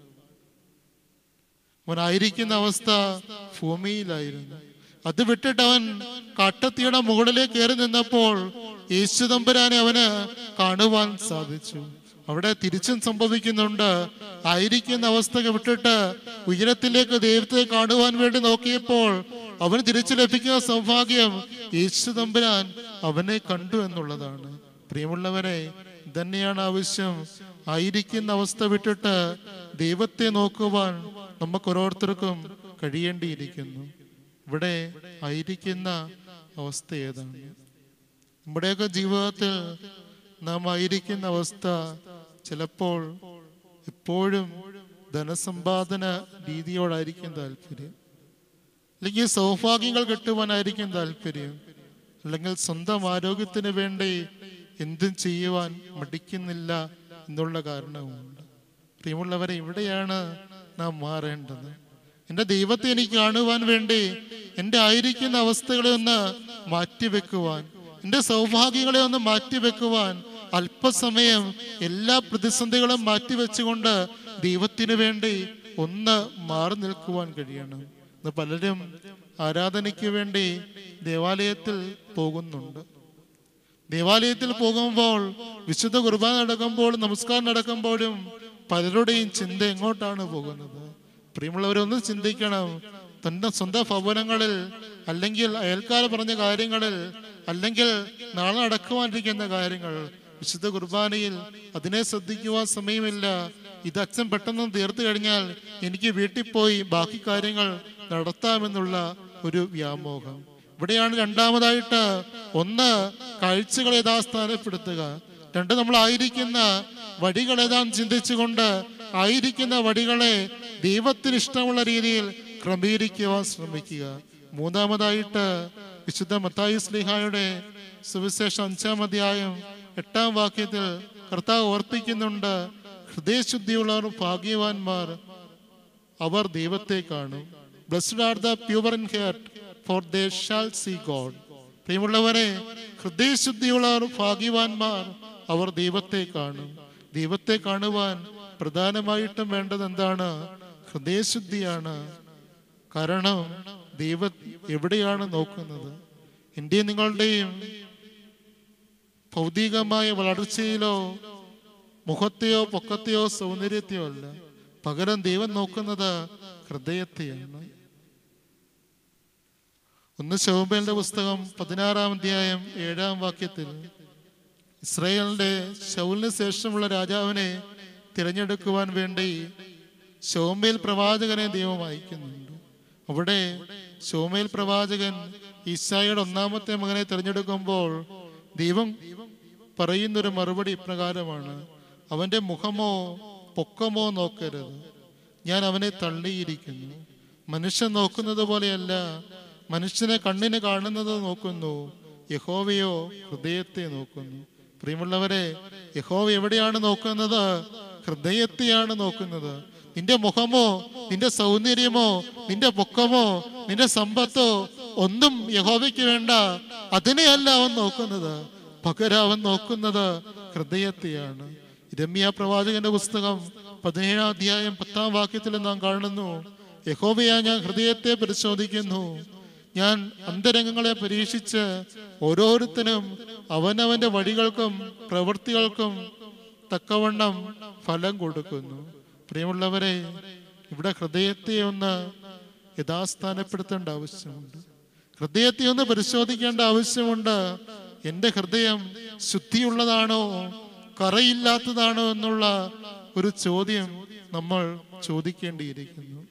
A: അവനായിരിക്കുന്ന അവസ്ഥ ഭൂമിയിലായിരുന്നു അത് വിട്ടിട്ട് അവൻ കാട്ടത്തിയുടെ മുകളിലേക്ക് കയറി നിന്നപ്പോൾ യേശു തമ്പുരാനെ അവന് കാണുവാൻ സാധിച്ചു അവിടെ തിരിച്ചും സംഭവിക്കുന്നുണ്ട് ആയിരിക്കുന്ന അവസ്ഥ വിട്ടിട്ട് ഉയരത്തിലേക്ക് ദൈവത്തെ കാണുവാൻ വേണ്ടി നോക്കിയപ്പോൾ അവന് തിരിച്ചു ലഭിക്കുന്ന സൗഭാഗ്യം യേശു തമ്പുരാൻ അവനെ കണ്ടു എന്നുള്ളതാണ് പ്രിയമുള്ളവരെ തന്നെയാണ് ആവശ്യം ആയിരിക്കുന്ന അവസ്ഥ വിട്ടിട്ട് ദൈവത്തെ നോക്കുവാൻ നമുക്ക് ഓരോരുത്തർക്കും കഴിയേണ്ടിയിരിക്കുന്നു ഇവിടെ ആയിരിക്കുന്ന അവസ്ഥ ഏതാണ് നമ്മുടെയൊക്കെ ജീവിതത്തിൽ നാം ആയിരിക്കുന്ന അവസ്ഥ ചിലപ്പോൾ എപ്പോഴും ധനസമ്പാദന രീതിയോടായിരിക്കും താല്പര്യം അല്ലെങ്കിൽ സൗഭാഗ്യങ്ങൾ കിട്ടുവാനായിരിക്കും താല്പര്യം അല്ലെങ്കിൽ സ്വന്തം ആരോഗ്യത്തിന് വേണ്ടി എന്തും ചെയ്യുവാൻ മടിക്കുന്നില്ല എന്നുള്ള കാരണവുമുണ്ട് പ്രിയമുള്ളവരെ ഇവിടെയാണ് നാം മാറേണ്ടത് എൻ്റെ ദൈവത്തെ എനിക്ക് കാണുവാൻ വേണ്ടി എൻ്റെ ആയിരിക്കുന്ന അവസ്ഥകളെ ഒന്ന് മാറ്റിവെക്കുവാൻ എൻ്റെ സൗഭാഗ്യങ്ങളെ ഒന്ന് മാറ്റിവെക്കുവാൻ അല്പസമയം എല്ലാ പ്രതിസന്ധികളും മാറ്റിവെച്ചുകൊണ്ട് ദൈവത്തിനു വേണ്ടി ഒന്ന് മാറി നിൽക്കുവാൻ കഴിയണം ഇന്ന് പലരും ആരാധനയ്ക്ക് വേണ്ടി ദേവാലയത്തിൽ പോകുന്നുണ്ട് ദേവാലയത്തിൽ പോകുമ്പോൾ വിശുദ്ധ കുർബാന നടക്കുമ്പോൾ നമസ്കാരം നടക്കുമ്പോഴും പലരുടെയും ചിന്ത എങ്ങോട്ടാണ് പോകുന്നത് പ്രിയമുള്ളവരൊന്ന് ചിന്തിക്കണം തന്റെ സ്വന്തം ഭവനങ്ങളിൽ അല്ലെങ്കിൽ അയൽക്കാർ പറഞ്ഞ കാര്യങ്ങളിൽ അല്ലെങ്കിൽ നാളെ നടക്കുവാനിരിക്കുന്ന കാര്യങ്ങൾ വിശുദ്ധ കുർബാനയിൽ അതിനെ ശ്രദ്ധിക്കുവാൻ സമയമില്ല ഇത് അച്ഛൻ പെട്ടെന്ന് തീർത്തു കഴിഞ്ഞാൽ എനിക്ക് വീട്ടിൽ പോയി ബാക്കി കാര്യങ്ങൾ നടത്താമെന്നുള്ള ഒരു വ്യാമോഹം ഇവിടെയാണ് രണ്ടാമതായിട്ട് ഒന്ന് കാഴ്ചകൾ യഥാസ്ഥാനപ്പെടുത്തുക രണ്ട് നമ്മൾ ആയിരിക്കുന്ന വഴികൾ ഏതാന്ന് ചിന്തിച്ചുകൊണ്ട് ആയിരിക്കുന്ന വഴികളെ ദൈവത്തിന് ഇഷ്ടമുള്ള രീതിയിൽ ക്രമീകരിക്കുവാൻ ശ്രമിക്കുക മൂന്നാമതായിട്ട് വിശുദ്ധ മത്തായി സ്ലിഹായുടെ സുവിശേഷം അഞ്ചാം അധ്യായം എട്ടാം വാക്യത്തിൽ കർത്താവ് ഓർപ്പിക്കുന്നുണ്ട് ഹൃദയശുദ്ധിയുള്ളവർ ഭാഗ്യവാന്മാർ അവർ ദൈവത്തെ കാണും blessed are the pure in heart for they shall see God പ്രിയമുള്ളവരെ ഹൃദയശുദ്ധിയുള്ളവർ ഭാഗ്യവാന്മാർ അവർ ദൈവത്തെ കാണും ദൈവത്തെ കാണുവാൻ പ്രധാനമായിട്ടും വേണ്ടത് എന്താണ് ഹൃദയശുദ്ധിയാണ് കാരണം ദൈവ എവിടെയാണ് നോക്കുന്നത് എന്റെയും നിങ്ങളുടെയും ഭൗതികമായ വളർച്ചയിലോ മുഖത്തെയോ പൊക്കത്തെയോ സൗന്ദര്യത്തെയോ അല്ല പകരം ദൈവം നോക്കുന്നത് ഹൃദയത്തെയാണ് ഒന്ന് ശോഭയുടെ പുസ്തകം പതിനാറാം അധ്യായം ഏഴാം വാക്യത്തിൽ ഇസ്രായേലിന്റെ ശൗലിന് ശേഷമുള്ള രാജാവിനെ തിരഞ്ഞെടുക്കുവാൻ വേണ്ടി ശോമേൽ പ്രവാചകനെ ദൈവം അയക്കുന്നുണ്ട് അവിടെ ശോമേൽ പ്രവാചകൻ ഈശായുടെ ഒന്നാമത്തെ മകനെ തിരഞ്ഞെടുക്കുമ്പോൾ ദൈവം പറയുന്നൊരു മറുപടി ഇപ്രകാരമാണ് അവന്റെ മുഖമോ പൊക്കമോ നോക്കരുത് ഞാൻ അവനെ തള്ളിയിരിക്കുന്നു മനുഷ്യൻ നോക്കുന്നത് പോലെയല്ല മനുഷ്യനെ കണ്ണിന് കാണുന്നത് നോക്കുന്നു യഹോവയോ ഹൃദയത്തെ നോക്കുന്നു പ്രിയമുള്ളവരെ യഹോവ എവിടെയാണ് നോക്കുന്നത് ഹൃദയത്തെയാണ് നോക്കുന്നത് നിന്റെ മുഖമോ നിന്റെ സൗന്ദര്യമോ നിന്റെ പൊക്കമോ നിന്റെ സമ്പത്തോ ഒന്നും യഹോവയ്ക്ക് വേണ്ട അതിനെയല്ല അവൻ നോക്കുന്നത് പകരം അവൻ നോക്കുന്നത് ഹൃദയത്തെയാണ് രമ്യ പ്രവാചകന്റെ പുസ്തകം പതിനേഴാം അധ്യായം പത്താം വാക്യത്തിൽ നാം കാണുന്നു യഹോവയാ ഞാൻ ഹൃദയത്തെ പരിശോധിക്കുന്നു ഞാൻ അന്തരംഗങ്ങളെ പരീക്ഷിച്ച് ഓരോരുത്തരും അവനവന്റെ വഴികൾക്കും പ്രവൃത്തികൾക്കും തക്കവണ്ണം ഫലം കൊടുക്കുന്നു പ്രിയമുള്ളവരെ ഇവിടെ ഹൃദയത്തെ ഒന്ന് യഥാസ്ഥാനപ്പെടുത്തേണ്ട ആവശ്യമുണ്ട് ഹൃദയത്തെ ഒന്ന് പരിശോധിക്കേണ്ട ആവശ്യമുണ്ട് എൻ്റെ ഹൃദയം ശുദ്ധിയുള്ളതാണോ കറയില്ലാത്തതാണോ എന്നുള്ള ഒരു ചോദ്യം നമ്മൾ ചോദിക്കേണ്ടിയിരിക്കുന്നു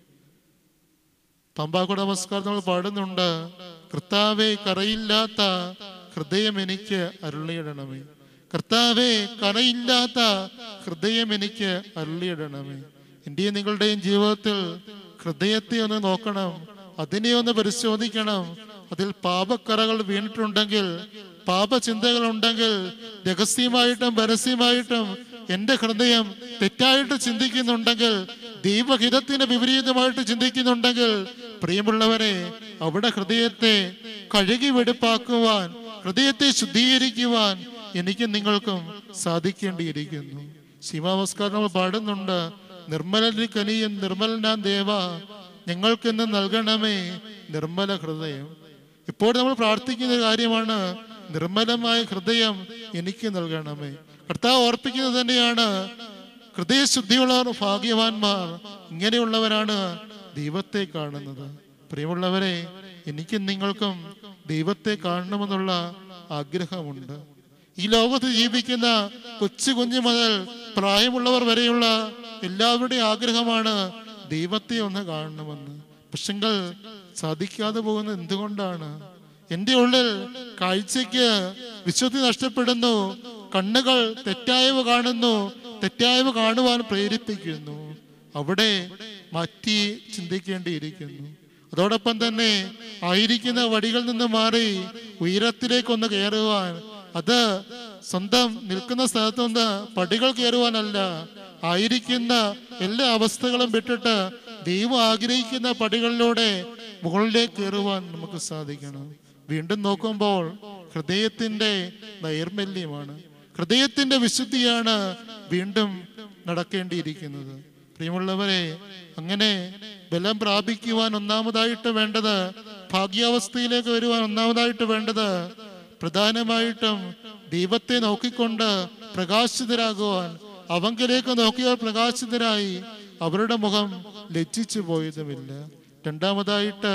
A: പമ്പാക്കുട നമസ്കാരം നമ്മൾ പാടുന്നുണ്ട് കർത്താവെ കറയില്ലാത്ത ഹൃദയം എനിക്ക് അരുളിയിടണമേ കർത്താവെ കറയില്ലാത്ത ഹൃദയം എനിക്ക് അരുളിയിടണമേ എന്റെയും നിങ്ങളുടെയും ജീവിതത്തിൽ ഹൃദയത്തെ ഒന്ന് നോക്കണം അതിനെ ഒന്ന് പരിശോധിക്കണം അതിൽ പാപക്കറകൾ വീണിട്ടുണ്ടെങ്കിൽ പാപചിന്തകൾ ഉണ്ടെങ്കിൽ രഹസ്യമായിട്ടും പരസ്യമായിട്ടും എന്റെ ഹൃദയം തെറ്റായിട്ട് ചിന്തിക്കുന്നുണ്ടെങ്കിൽ ദൈവഹിതത്തിന് വിപരീതമായിട്ട് ചിന്തിക്കുന്നുണ്ടെങ്കിൽ പ്രിയമുള്ളവരെ അവിടെ ഹൃദയത്തെ കഴുകി വെടുപ്പാക്കുവാൻ ഹൃദയത്തെ ശുദ്ധീകരിക്കുവാൻ എനിക്കും നിങ്ങൾക്കും സാധിക്കേണ്ടിയിരിക്കുന്നു ശിവാമസ്കാരം നമ്മൾ പാടുന്നുണ്ട് നിർമ്മലന് കനിയും നിർമ്മലനാം ദേവ ഞങ്ങൾക്കിന്ന് നൽകണമേ നിർമ്മല ഹൃദയം ഇപ്പോൾ നമ്മൾ പ്രാർത്ഥിക്കുന്ന കാര്യമാണ് നിർമ്മലമായ ഹൃദയം എനിക്ക് നൽകണമേ കർത്താവ് ഓർപ്പിക്കുന്നത് തന്നെയാണ് ഹൃദയശുദ്ധിയുള്ളവർ ഭാഗ്യവാന്മാർ ഇങ്ങനെയുള്ളവരാണ് ദൈവത്തെ കാണുന്നത് പ്രിയമുള്ളവരെ എനിക്കും നിങ്ങൾക്കും ദൈവത്തെ കാണണമെന്നുള്ള ആഗ്രഹമുണ്ട് ഈ ലോകത്ത് ജീവിക്കുന്ന കൊച്ചു കുഞ്ഞു മുതൽ പ്രായമുള്ളവർ വരെയുള്ള എല്ലാവരുടെയും ആഗ്രഹമാണ് ദൈവത്തെ ഒന്ന് കാണണമെന്ന് പക്ഷെങ്കിൽ സാധിക്കാതെ പോകുന്നത് എന്തുകൊണ്ടാണ് എന്റെ ഉള്ളിൽ കാഴ്ചയ്ക്ക് വിശുദ്ധി നഷ്ടപ്പെടുന്നു കണ്ണുകൾ തെറ്റായവ കാണുന്നു തെറ്റായവ കാണുവാൻ പ്രേരിപ്പിക്കുന്നു അവിടെ മാറ്റി ചിന്തിക്കേണ്ടിയിരിക്കുന്നു അതോടൊപ്പം തന്നെ ആയിരിക്കുന്ന വടികളിൽ നിന്ന് മാറി ഉയരത്തിലേക്കൊന്ന് കയറുവാൻ അത് സ്വന്തം നിൽക്കുന്ന സ്ഥലത്തുനിന്ന് പടികൾ കയറുവാനല്ല ആയിരിക്കുന്ന എല്ലാ അവസ്ഥകളും വിട്ടിട്ട് ദൈവം ആഗ്രഹിക്കുന്ന പടികളിലൂടെ മുകളിലേക്ക് കയറുവാൻ നമുക്ക് സാധിക്കണം വീണ്ടും നോക്കുമ്പോൾ ഹൃദയത്തിന്റെ നൈർമല്യമാണ് ഹൃദയത്തിന്റെ വിശുദ്ധിയാണ് വീണ്ടും നടക്കേണ്ടിയിരിക്കുന്നത് പ്രിയമുള്ളവരെ അങ്ങനെ ബലം പ്രാപിക്കുവാൻ ഒന്നാമതായിട്ട് വേണ്ടത് ഭാഗ്യാവസ്ഥയിലേക്ക് വരുവാൻ ഒന്നാമതായിട്ട് വേണ്ടത് പ്രധാനമായിട്ടും ദൈവത്തെ നോക്കിക്കൊണ്ട് പ്രകാശിതരാകുവാൻ അവങ്കിലേക്ക് നോക്കിയാൽ പ്രകാശിതരായി അവരുടെ മുഖം ലജ്ജിച്ചു പോയതുമില്ല രണ്ടാമതായിട്ട്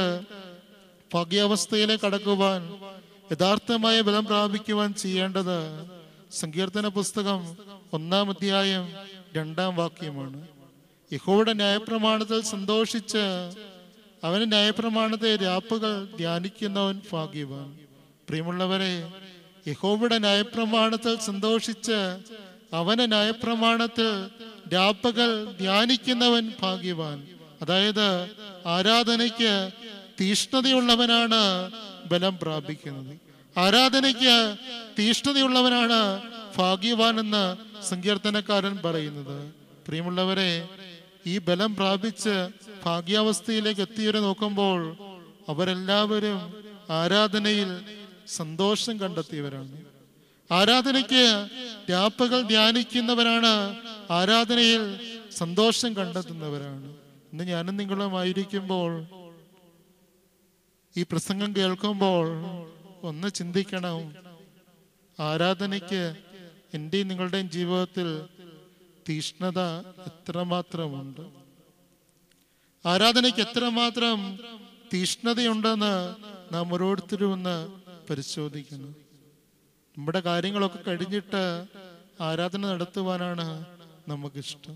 A: ഭാഗ്യാവസ്ഥയിലേക്ക് കടക്കുവാൻ യഥാർത്ഥമായ ബലം പ്രാപിക്കുവാൻ ചെയ്യേണ്ടത് സങ്കീർത്തന പുസ്തകം ഒന്നാം അധ്യായം രണ്ടാം വാക്യമാണ് യഹോയുടെ ന്യായപ്രമാണത്തിൽ സന്തോഷിച്ച് അവന് ന്യായപ്രമാണത്തെ രാപ്പുകൾ ധ്യാനിക്കുന്നവൻ ഭാഗ്യവാൻ പ്രിയമുള്ളവരെ യഹോവയുടെ ന്യായപ്രമാണത്തിൽ സന്തോഷിച്ച് അവന് ന്യായപ്രമാണത്തിൽ രാപ്പകൽ ധ്യാനിക്കുന്നവൻ ഭാഗ്യവാൻ അതായത് ആരാധനയ്ക്ക് തീഷ്ണതയുള്ളവനാണ് ബലം പ്രാപിക്കുന്നത് ആരാധനയ്ക്ക് തീഷ്ണതയുള്ളവനാണ് ഭാഗ്യവാൻ എന്ന് സങ്കീർത്തനക്കാരൻ പറയുന്നത് പ്രിയമുള്ളവരെ ഈ ബലം പ്രാപിച്ച് ഭാഗ്യാവസ്ഥയിലേക്ക് എത്തിയവരെ നോക്കുമ്പോൾ അവരെല്ലാവരും ആരാധനയിൽ സന്തോഷം കണ്ടെത്തിയവരാണ് ആരാധനയ്ക്ക് രാപ്പകൽ ധ്യാനിക്കുന്നവരാണ് ആരാധനയിൽ സന്തോഷം കണ്ടെത്തുന്നവരാണ് ഇന്ന് ഞാനും നിങ്ങളുമായിരിക്കുമ്പോൾ ഈ പ്രസംഗം കേൾക്കുമ്പോൾ ഒന്ന് ചിന്തിക്കണം ആരാധനയ്ക്ക് എൻ്റെയും നിങ്ങളുടെയും ജീവിതത്തിൽ തീഷ്ണത എത്രമാത്രമുണ്ട് ആരാധനയ്ക്ക് എത്രമാത്രം തീഷ്ണതയുണ്ടെന്ന് നാം ഓരോരുത്തരും ഒന്ന് പരിശോധിക്കണം നമ്മുടെ കാര്യങ്ങളൊക്കെ കഴിഞ്ഞിട്ട് ആരാധന നടത്തുവാനാണ് നമുക്കിഷ്ടം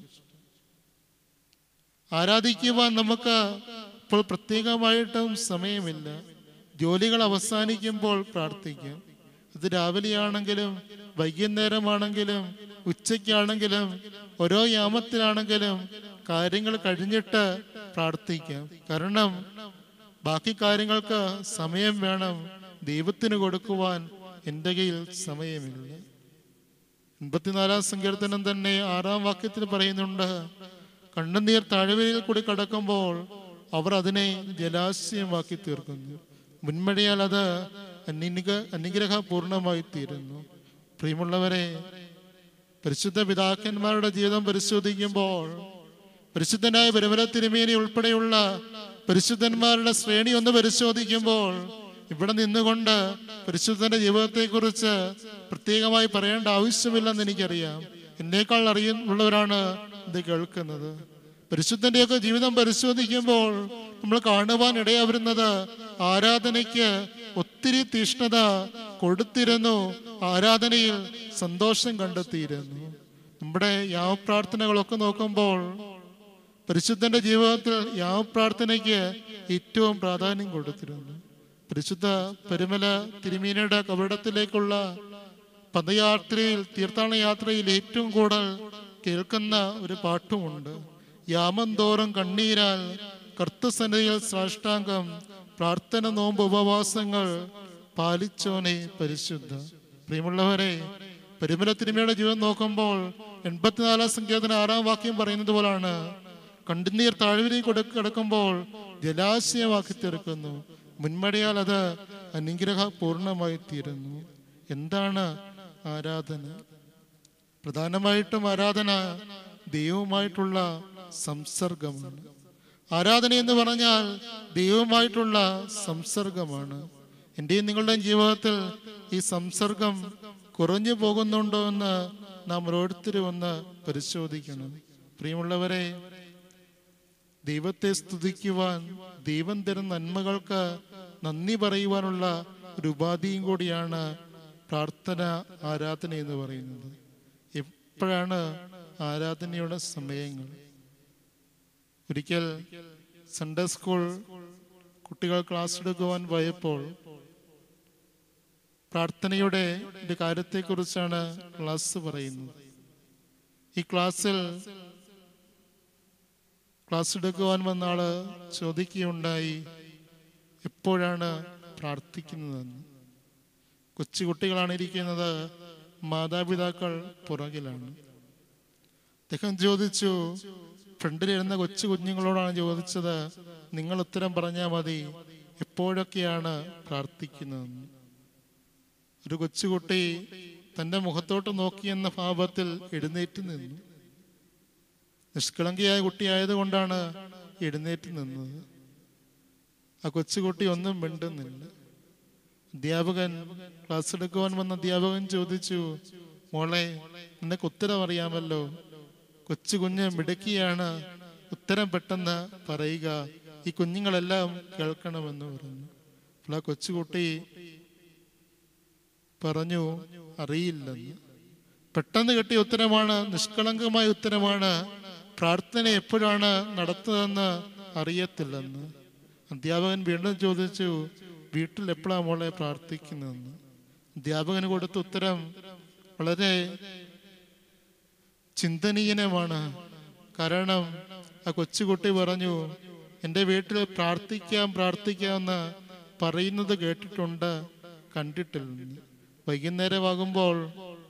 A: ആരാധിക്കുവാൻ നമുക്ക് ഇപ്പോൾ പ്രത്യേകമായിട്ടും സമയമില്ല ജോലികൾ അവസാനിക്കുമ്പോൾ പ്രാർത്ഥിക്കാം അത് രാവിലെയാണെങ്കിലും വൈകുന്നേരമാണെങ്കിലും ഉച്ചയ്ക്കാണെങ്കിലും ഓരോ യാമത്തിലാണെങ്കിലും കാര്യങ്ങൾ കഴിഞ്ഞിട്ട് പ്രാർത്ഥിക്കാം കാരണം ബാക്കി കാര്യങ്ങൾക്ക് സമയം വേണം ദൈവത്തിന് കൊടുക്കുവാൻ എൻ്റെ കയ്യിൽ സമയമില്ല എൺപത്തിനാലാം സങ്കീർത്തനം തന്നെ ആറാം വാക്യത്തിൽ പറയുന്നുണ്ട് കണ്ണുനീർ താഴ്വരയിൽ കൂടി കടക്കുമ്പോൾ അവർ അതിനെ ജലാശയമാക്കി തീർക്കുന്നു മുൻമഴയാൽ അത് അനിക അനുഗ്രഹപൂർണമായി തീരുന്നു പ്രിയമുള്ളവരെ പരിശുദ്ധ പിതാക്കന്മാരുടെ ജീവിതം പരിശോധിക്കുമ്പോൾ പരിശുദ്ധനായ പരമര തിരുമേനി ഉൾപ്പെടെയുള്ള പരിശുദ്ധന്മാരുടെ ശ്രേണി ഒന്ന് പരിശോധിക്കുമ്പോൾ ഇവിടെ നിന്നുകൊണ്ട് പരിശുദ്ധന്റെ ജീവിതത്തെക്കുറിച്ച് പ്രത്യേകമായി പറയേണ്ട ആവശ്യമില്ലെന്ന് എനിക്കറിയാം എന്നേക്കാൾ അറിയുള്ളവരാണ് ഇത് കേൾക്കുന്നത് പരിശുദ്ധന്റെയൊക്കെ ജീവിതം പരിശോധിക്കുമ്പോൾ നമ്മൾ കാണുവാൻ ഇടയാവരുന്നത് ആരാധനയ്ക്ക് ഒത്തിരി തീഷ്ണത കൊടുത്തിരുന്നു ആരാധനയിൽ സന്തോഷം കണ്ടെത്തിയിരുന്നു നമ്മുടെ യാവപ്രാർത്ഥനകളൊക്കെ നോക്കുമ്പോൾ പരിശുദ്ധന്റെ ജീവിതത്തിൽ യാവപ്രാർത്ഥനയ്ക്ക് ഏറ്റവും പ്രാധാന്യം കൊടുത്തിരുന്നു പരിശുദ്ധ പെരുമല തിരുമീനയുടെ കവടത്തിലേക്കുള്ള പദയാത്രയിൽ തീർത്ഥാടന യാത്രയിൽ ഏറ്റവും കൂടുതൽ കേൾക്കുന്ന ഒരു പാട്ടുമുണ്ട് യാമം തോറും കണ്ണീരാൽ കർത്തസന്നിധിയിൽ സാഷ്ടാംഗം പ്രാർത്ഥന നോമ്പ് ഉപവാസങ്ങൾ പാലിച്ചോനെ പരിശുദ്ധ പ്രിയമുള്ളവരെ പെരുമല തിരുമയുടെ ജീവിതം നോക്കുമ്പോൾ എൺപത്തിനാലാം സംഖ്യാതന ആറാം വാക്യം പറയുന്നത് പോലാണ് കണ്ണുനീർ താഴ്വരയിൽ കൊടു കിടക്കുമ്പോൾ ജലാശയമാക്കി തീർക്കുന്നു മുൻമഴയാൽ അത് അനുഗ്രഹ പൂർണ്ണമായി തീരുന്നു എന്താണ് ആരാധന പ്രധാനമായിട്ടും ആരാധന ദൈവവുമായിട്ടുള്ള സംസർഗമാണ് ആരാധന എന്ന് പറഞ്ഞാൽ ദൈവവുമായിട്ടുള്ള സംസർഗമാണ് എൻ്റെയും നിങ്ങളുടെയും ജീവിതത്തിൽ ഈ സംസർഗം കുറഞ്ഞു പോകുന്നുണ്ടോ എന്ന് നാം ഓരോരുത്തരും ഒന്ന് പരിശോധിക്കണം പ്രിയമുള്ളവരെ ദൈവത്തെ സ്തുതിക്കുവാൻ ദൈവം തരുന്ന നന്മകൾക്ക് നന്ദി പറയുവാനുള്ള ഒരു ഉപാധിയും കൂടിയാണ് പ്രാർത്ഥന ആരാധന എന്ന് പറയുന്നത് എപ്പോഴാണ് ആരാധനയുടെ സമയങ്ങൾ ഒരിക്കൽ സൺഡേ സ്കൂൾ കുട്ടികൾ ക്ലാസ് എടുക്കുവാൻ പോയപ്പോൾ പ്രാർത്ഥനയുടെ ഒരു കാര്യത്തെക്കുറിച്ചാണ് ക്ലാസ് പറയുന്നത് ഈ ക്ലാസ്സിൽ ക്ലാസ് എടുക്കുവാൻ വന്ന ആള് ചോദിക്കുകയുണ്ടായി എപ്പോഴാണ് പ്രാർത്ഥിക്കുന്നതെന്ന് കൊച്ചുകുട്ടികളാണ് ഇരിക്കുന്നത് മാതാപിതാക്കൾ പുറകിലാണ് അദ്ദേഹം ചോദിച്ചു ഫ്രണ്ടിലിരുന്ന കൊച്ചു കുഞ്ഞുങ്ങളോടാണ് ചോദിച്ചത് നിങ്ങൾ ഉത്തരം പറഞ്ഞാൽ മതി എപ്പോഴൊക്കെയാണ് പ്രാർത്ഥിക്കുന്നതെന്ന് ഒരു കൊച്ചുകുട്ടി തന്റെ മുഖത്തോട്ട് നോക്കിയെന്ന ഭാവത്തിൽ എഴുന്നേറ്റ് നിന്നു നിഷ്കളങ്കിയായ കുട്ടിയായതുകൊണ്ടാണ് എഴുന്നേറ്റ് നിന്നത് ആ കൊച്ചുകുട്ടി ഒന്നും മിണ്ടുന്നില്ല അധ്യാപകൻ ക്ലാസ് എടുക്കുവാൻ വന്ന അധ്യാപകൻ ചോദിച്ചു മോളെ നിനക്ക് ഉത്തരം അറിയാമല്ലോ കൊച്ചു കുഞ്ഞ് മിടുക്കിയാണ് ഉത്തരം പെട്ടെന്ന് പറയുക ഈ കുഞ്ഞുങ്ങളെല്ലാം കേൾക്കണമെന്ന് പറഞ്ഞു അപ്പോൾ ആ കൊച്ചുകുട്ടി പറഞ്ഞു അറിയില്ലെന്ന് പെട്ടെന്ന് കിട്ടിയ ഉത്തരമാണ് നിഷ്കളങ്കമായ ഉത്തരമാണ് പ്രാർത്ഥന എപ്പോഴാണ് നടത്തുന്നതെന്ന് അറിയത്തില്ലെന്ന് അധ്യാപകൻ വീണ്ടും ചോദിച്ചു വീട്ടിൽ എപ്പോഴാണ് മോളെ പ്രാർത്ഥിക്കുന്നതെന്ന് അധ്യാപകന് കൊടുത്ത ഉത്തരം വളരെ ചിന്തനീയനമാണ് കാരണം ആ കൊച്ചുകുട്ടി പറഞ്ഞു എൻ്റെ വീട്ടിൽ പ്രാർത്ഥിക്കാം പ്രാർത്ഥിക്കാമെന്ന് പറയുന്നത് കേട്ടിട്ടുണ്ട് കണ്ടിട്ടില്ല വൈകുന്നേരമാകുമ്പോൾ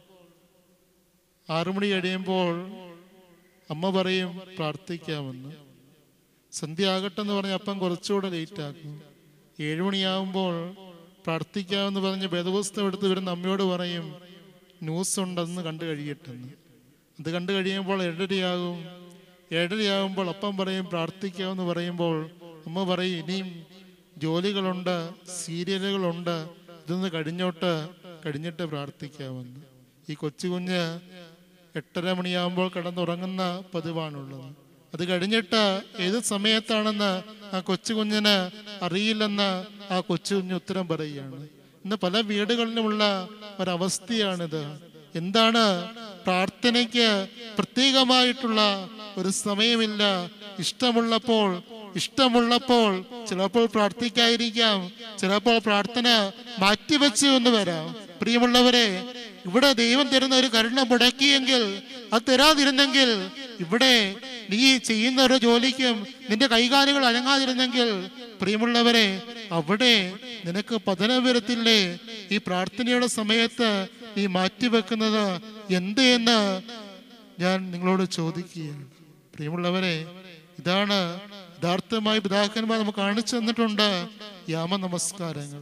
A: ആറുമണി കഴിയുമ്പോൾ അമ്മ പറയും പ്രാർത്ഥിക്കാമെന്ന് സന്ധ്യ ആകട്ടെ എന്ന് പറഞ്ഞ് അപ്പം കുറച്ചുകൂടെ ലേറ്റ് ആക്കും ഏഴുമണിയാകുമ്പോൾ പ്രാർത്ഥിക്കാമെന്ന് പറഞ്ഞ് വേദപുസ്തകം എടുത്ത് വരുന്ന അമ്മയോട് പറയും ന്യൂസ് ഉണ്ടെന്ന് കണ്ടു കഴിയട്ടെന്ന് അത് കണ്ടു കഴിയുമ്പോൾ ഏഴരയാകും ഏഴരയാകുമ്പോൾ അപ്പം പറയും പ്രാർത്ഥിക്കാമെന്ന് പറയുമ്പോൾ അമ്മ പറയും ഇനിയും ജോലികളുണ്ട് സീരിയലുകളുണ്ട് ഇതൊന്ന് കഴിഞ്ഞോട്ട് കഴിഞ്ഞിട്ട് പ്രാർത്ഥിക്കാമെന്ന് ഈ കൊച്ചു കുഞ്ഞ് എട്ടര മണിയാകുമ്പോൾ കിടന്നുറങ്ങുന്ന പതിവാണുള്ളത് അത് കഴിഞ്ഞിട്ട് ഏത് സമയത്താണെന്ന് ആ കൊച്ചു കുഞ്ഞിന് അറിയില്ലെന്ന് ആ കൊച്ചു കുഞ്ഞ് ഉത്തരം പറയുകയാണ് ഇന്ന് പല വീടുകളിലുമുള്ള ഒരവസ്ഥയാണിത് എന്താണ് പ്രാർത്ഥനയ്ക്ക് പ്രത്യേകമായിട്ടുള്ള ഒരു സമയമില്ല ഇഷ്ടമുള്ളപ്പോൾ ഇഷ്ടമുള്ളപ്പോൾ ചിലപ്പോൾ പ്രാർത്ഥിക്കാതിരിക്കാം ചിലപ്പോൾ പ്രാർത്ഥന മാറ്റിവെച്ചു എന്ന് വരാം പ്രിയമുള്ളവരെ ഇവിടെ ദൈവം തരുന്ന ഒരു കരുണ മുടക്കിയെങ്കിൽ അത് തരാതിരുന്നെങ്കിൽ ഇവിടെ നീ ചെയ്യുന്ന ഒരു ജോലിക്കും നിന്റെ കൈകാലുകൾ അനങ്ങാതിരുന്നെങ്കിൽ പ്രിയമുള്ളവരെ അവിടെ നിനക്ക് പതനം വരത്തില്ലേ ഈ പ്രാർത്ഥനയുടെ സമയത്ത് നീ മാറ്റിവെക്കുന്നത് എന്ത് എന്ന് ഞാൻ നിങ്ങളോട് ചോദിക്കുകയാണ് പ്രിയമുള്ളവരെ ഇതാണ് യഥാർത്ഥമായി പിതാക്കന്മാർ നമുക്ക് കാണിച്ചു തന്നിട്ടുണ്ട് യാമ നമസ്കാരങ്ങൾ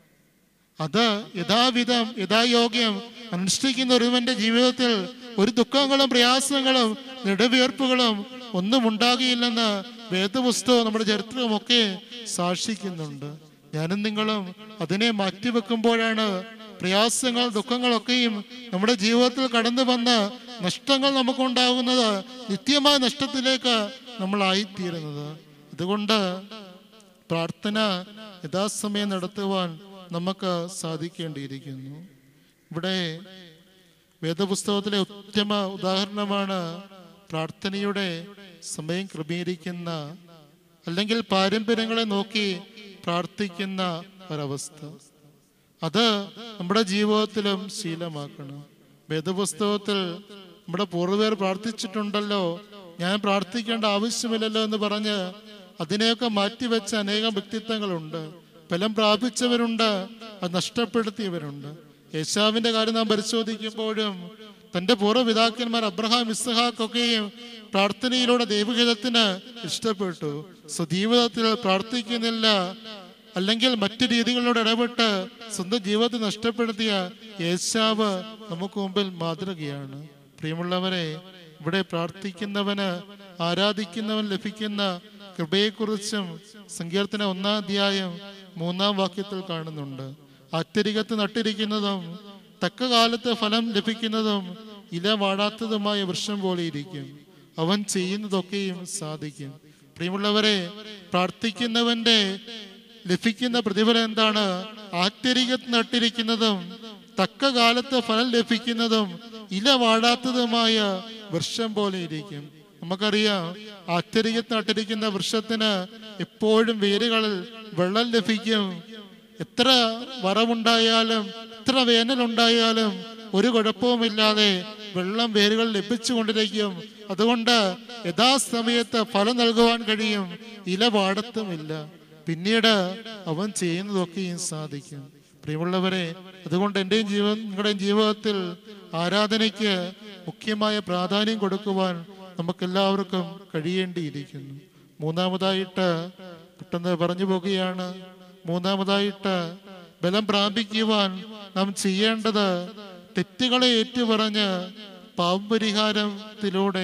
A: അത് യഥാവിധം യഥായോഗ്യം അനുഷ്ഠിക്കുന്ന ഒരുവന്റെ ജീവിതത്തിൽ ഒരു ദുഃഖങ്ങളും പ്രയാസങ്ങളും നെടുവീർപ്പുകളും ഒന്നും ഉണ്ടാകില്ലെന്ന് വേദപുസ്തകവും നമ്മുടെ ചരിത്രമൊക്കെ സാക്ഷിക്കുന്നുണ്ട് ഞാനും നിങ്ങളും അതിനെ മാറ്റിവെക്കുമ്പോഴാണ് പ്രയാസങ്ങൾ ദുഃഖങ്ങളൊക്കെയും നമ്മുടെ ജീവിതത്തിൽ കടന്നു വന്ന് നഷ്ടങ്ങൾ നമുക്കുണ്ടാകുന്നത് നിത്യമായ നഷ്ടത്തിലേക്ക് നമ്മളായിത്തീരുന്നത് അതുകൊണ്ട് പ്രാർത്ഥന യഥാസമയം നടത്തുവാൻ നമുക്ക് സാധിക്കേണ്ടിയിരിക്കുന്നു ഇവിടെ വേദപുസ്തകത്തിലെ ഉത്തമ ഉദാഹരണമാണ് പ്രാർത്ഥനയുടെ സമയം ക്രമീകരിക്കുന്ന അല്ലെങ്കിൽ പാരമ്പര്യങ്ങളെ നോക്കി പ്രാർത്ഥിക്കുന്ന ഒരവസ്ഥ അത് നമ്മുടെ ജീവിതത്തിലും ശീലമാക്കണം വേദപുസ്തകത്തിൽ നമ്മുടെ പൂർവ്വർ പ്രാർത്ഥിച്ചിട്ടുണ്ടല്ലോ ഞാൻ പ്രാർത്ഥിക്കേണ്ട ആവശ്യമില്ലല്ലോ എന്ന് പറഞ്ഞ് അതിനെയൊക്കെ മാറ്റിവെച്ച അനേകം വ്യക്തിത്വങ്ങളുണ്ട് ഫലം പ്രാപിച്ചവരുണ്ട് അത് നഷ്ടപ്പെടുത്തിയവരുണ്ട് യേശാവിന്റെ കാര്യം നാം പരിശോധിക്കുമ്പോഴും തന്റെ പൂർവ്വപിതാക്കന്മാർ അബ്രഹാം ഇസ്ഹാഖൊക്കെയും പ്രാർത്ഥനയിലൂടെ ദൈവഹിതത്തിന് ഇഷ്ടപ്പെട്ടു സ്വജീവിതത്തിൽ പ്രാർത്ഥിക്കുന്നില്ല അല്ലെങ്കിൽ മറ്റു രീതികളിലൂടെ ഇടപെട്ട് സ്വന്തം ജീവിതത്തെ നഷ്ടപ്പെടുത്തിയ യേശാവ് നമുക്ക് മുമ്പിൽ മാതൃകയാണ് പ്രിയമുള്ളവരെ ഇവിടെ പ്രാർത്ഥിക്കുന്നവന് ആരാധിക്കുന്നവൻ ലഭിക്കുന്ന കൃപയെക്കുറിച്ചും സങ്കീർത്തന ഒന്നാം അധ്യായം മൂന്നാം വാക്യത്തിൽ കാണുന്നുണ്ട് അത്യരികത്ത് നട്ടിരിക്കുന്നതും തക്ക കാലത്ത് ഫലം ലഭിക്കുന്നതും ഇല വാടാത്തതുമായ വൃക്ഷം പോലെ ഇരിക്കും അവൻ ചെയ്യുന്നതൊക്കെയും സാധിക്കും പ്രിയമുള്ളവരെ പ്രാർത്ഥിക്കുന്നവന്റെ ലഭിക്കുന്ന പ്രതിഫലം എന്താണ് ആത്യരികത്ത് നട്ടിരിക്കുന്നതും തക്ക കാലത്ത് ഫലം ലഭിക്കുന്നതും ഇല വാടാത്തതുമായ വൃക്ഷം പോലെ ഇരിക്കും നമുക്കറിയാം ആത്യരികത്ത് നട്ടിരിക്കുന്ന വൃക്ഷത്തിന് എപ്പോഴും വേരുകളിൽ വെള്ളം ലഭിക്കും എത്ര വറവുണ്ടായാലും എത്ര വേനലുണ്ടായാലും ഒരു കുഴപ്പവുമില്ലാതെ വെള്ളം വേരുകൾ ലഭിച്ചുകൊണ്ടിരിക്കും അതുകൊണ്ട് യഥാസമയത്ത് ഫലം നൽകുവാൻ കഴിയും ഇല പാടത്തുമില്ല പിന്നീട് അവൻ ചെയ്യുന്നതൊക്കെയും സാധിക്കും പ്രിയമുള്ളവരെ അതുകൊണ്ട് എൻ്റെയും ജീവ നിങ്ങളുടെയും ജീവിതത്തിൽ ആരാധനയ്ക്ക് മുഖ്യമായ പ്രാധാന്യം കൊടുക്കുവാൻ നമുക്കെല്ലാവർക്കും കഴിയേണ്ടിയിരിക്കുന്നു മൂന്നാമതായിട്ട് പെട്ടെന്ന് പറഞ്ഞു പോകുകയാണ് മൂന്നാമതായിട്ട് ബലം പ്രാപിക്കുവാൻ നാം ചെയ്യേണ്ടത് തെറ്റുകളെ ഏറ്റുപറഞ്ഞ് പാപപരിഹാരത്തിലൂടെ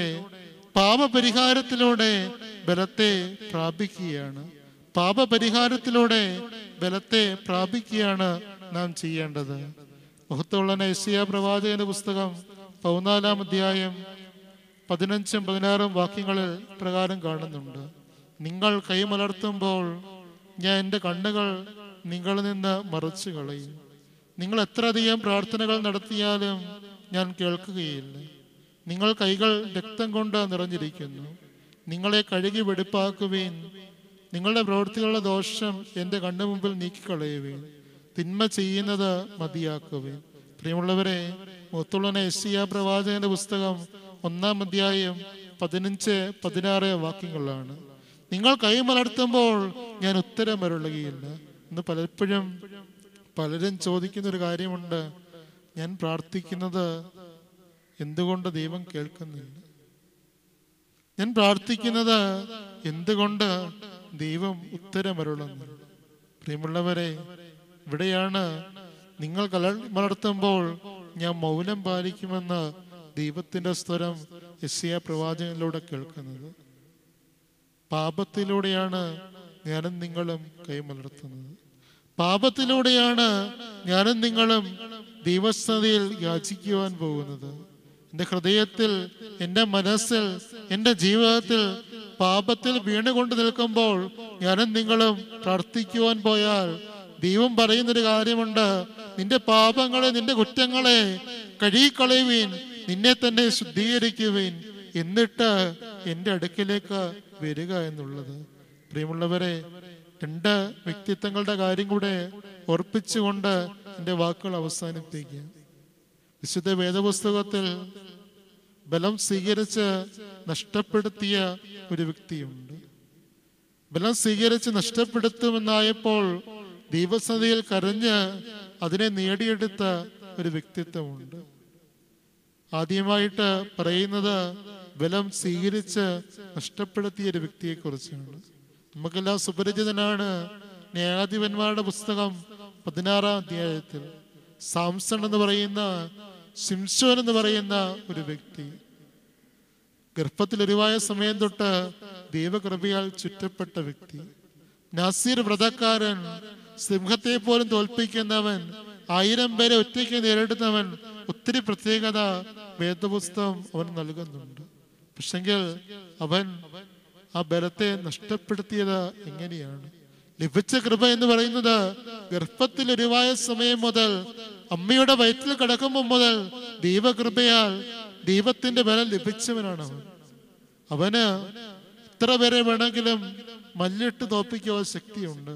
A: പാപപരിഹാരത്തിലൂടെ ബലത്തെ പ്രാപിക്കുകയാണ് പാപപരിഹാരത്തിലൂടെ ബലത്തെ പ്രാപിക്കുകയാണ് നാം ചെയ്യേണ്ടത് മഹത്വമുള്ള ഐസിയ പ്രവാചകന്റെ പുസ്തകം പതിനാലാം അധ്യായം പതിനഞ്ചും പതിനാറും വാക്യങ്ങളിൽ പ്രകാരം കാണുന്നുണ്ട് നിങ്ങൾ കൈമലർത്തുമ്പോൾ ഞാൻ എൻ്റെ കണ്ണുകൾ നിങ്ങളിൽ നിന്ന് മറച്ചു കളയും നിങ്ങൾ എത്രയധികം പ്രാർത്ഥനകൾ നടത്തിയാലും ഞാൻ കേൾക്കുകയില്ല നിങ്ങൾ കൈകൾ രക്തം കൊണ്ട് നിറഞ്ഞിരിക്കുന്നു നിങ്ങളെ കഴുകി വെടിപ്പാക്കുവീൻ നിങ്ങളുടെ പ്രവൃത്തികളുടെ ദോഷം എൻ്റെ കണ്ണു മുമ്പിൽ നീക്കിക്കളയുവീൻ തിന്മ ചെയ്യുന്നത് മതിയാക്കുവീൻ പ്രിയമുള്ളവരെ മുത്തുള്ളന എസിയ പ്രവാചകന്റെ പുസ്തകം ഒന്നാം അധ്യായം പതിനഞ്ച് പതിനാറ് വാക്യങ്ങളാണ് നിങ്ങൾ കൈമലർത്തുമ്പോൾ ഞാൻ ഉത്തരം അരുളുകയില്ല ഇന്ന് പലപ്പോഴും പലരും ചോദിക്കുന്ന ഒരു കാര്യമുണ്ട് ഞാൻ പ്രാർത്ഥിക്കുന്നത് എന്തുകൊണ്ട് ദൈവം കേൾക്കുന്നില്ല ഞാൻ പ്രാർത്ഥിക്കുന്നത് എന്തുകൊണ്ട് ദൈവം ഉത്തരമരുളുന്നു പ്രിയമുള്ളവരെ ഇവിടെയാണ് നിങ്ങൾ കല വളർത്തുമ്പോൾ ഞാൻ മൗനം പാലിക്കുമെന്ന് ദൈവത്തിന്റെ സ്വരം യശയ പ്രവാചകനിലൂടെ കേൾക്കുന്നത് പാപത്തിലൂടെയാണ് ഞാനും നിങ്ങളും കൈമലർത്തുന്നത് പാപത്തിലൂടെയാണ് ഞാനും നിങ്ങളും ദൈവസ്ഥതയിൽ യാചിക്കുവാൻ പോകുന്നത് എൻ്റെ ഹൃദയത്തിൽ എൻ്റെ മനസ്സിൽ എൻ്റെ ജീവിതത്തിൽ പാപത്തിൽ വീണുകൊണ്ട് നിൽക്കുമ്പോൾ ഞാനും നിങ്ങളും പ്രാർത്ഥിക്കുവാൻ പോയാൽ ദൈവം പറയുന്നൊരു കാര്യമുണ്ട് നിന്റെ പാപങ്ങളെ നിന്റെ കുറ്റങ്ങളെ കഴുകിക്കളയുവീൻ നിന്നെ തന്നെ ശുദ്ധീകരിക്കുവീൻ എന്നിട്ട് എൻ്റെ അടുക്കിലേക്ക് വരിക എന്നുള്ളത് പ്രിയമുള്ളവരെ രണ്ട് വ്യക്തിത്വങ്ങളുടെ കാര്യം കൂടെ ഓർപ്പിച്ചുകൊണ്ട് എൻ്റെ വാക്കുകൾ അവസാനിപ്പിക്കുക വിശുദ്ധ വേദപുസ്തകത്തിൽ ബലം സ്വീകരിച്ച് നഷ്ടപ്പെടുത്തിയ ഒരു വ്യക്തിയുണ്ട് ബലം സ്വീകരിച്ച് നഷ്ടപ്പെടുത്തുമെന്നായപ്പോൾ ദൈവസതയിൽ കരഞ്ഞ് അതിനെ നേടിയെടുത്ത ഒരു വ്യക്തിത്വമുണ്ട് ആദ്യമായിട്ട് പറയുന്നത് ബലം സ്വീകരിച്ച് നഷ്ടപ്പെടുത്തിയ ഒരു വ്യക്തിയെ കുറിച്ചാണ് നമുക്കെല്ലാം സുപരിചിതനാണ് ന്യായാധിപന്മാരുടെ പുസ്തകം പതിനാറാം അധ്യായത്തിൽ സാംസൺ എന്ന് പറയുന്ന സിംസോൻ എന്ന് പറയുന്ന ഒരു വ്യക്തി ഗർഭത്തിൽ ഒരുവായ സമയം തൊട്ട് ദൈവകൃപയാൽ ചുറ്റപ്പെട്ട വ്യക്തി നാസീർ വ്രതക്കാരൻ സിംഹത്തെ പോലും തോൽപ്പിക്കുന്നവൻ ആയിരം പേരെ ഒറ്റയ്ക്ക് നേരിടുന്നവൻ ഒത്തിരി പ്രത്യേകത വേദപുസ്തകം അവൻ നൽകുന്നുണ്ട് പക്ഷെങ്കിൽ അവൻ ആ ബലത്തെ നഷ്ടപ്പെടുത്തിയത് എങ്ങനെയാണ് ലഭിച്ച കൃപ എന്ന് പറയുന്നത് ഗർഭത്തിൽ ഒരുവായ സമയം മുതൽ അമ്മയുടെ വയറ്റിൽ കിടക്കുമ്പോൾ മുതൽ ദൈവകൃപയാൽ ദൈവത്തിന്റെ ബലം ലഭിച്ചവനാണ് അവൻ അവന് എത്ര പേരെ വേണമെങ്കിലും മല്ലിട്ട് തോപ്പിക്കുവാൻ ശക്തിയുണ്ട്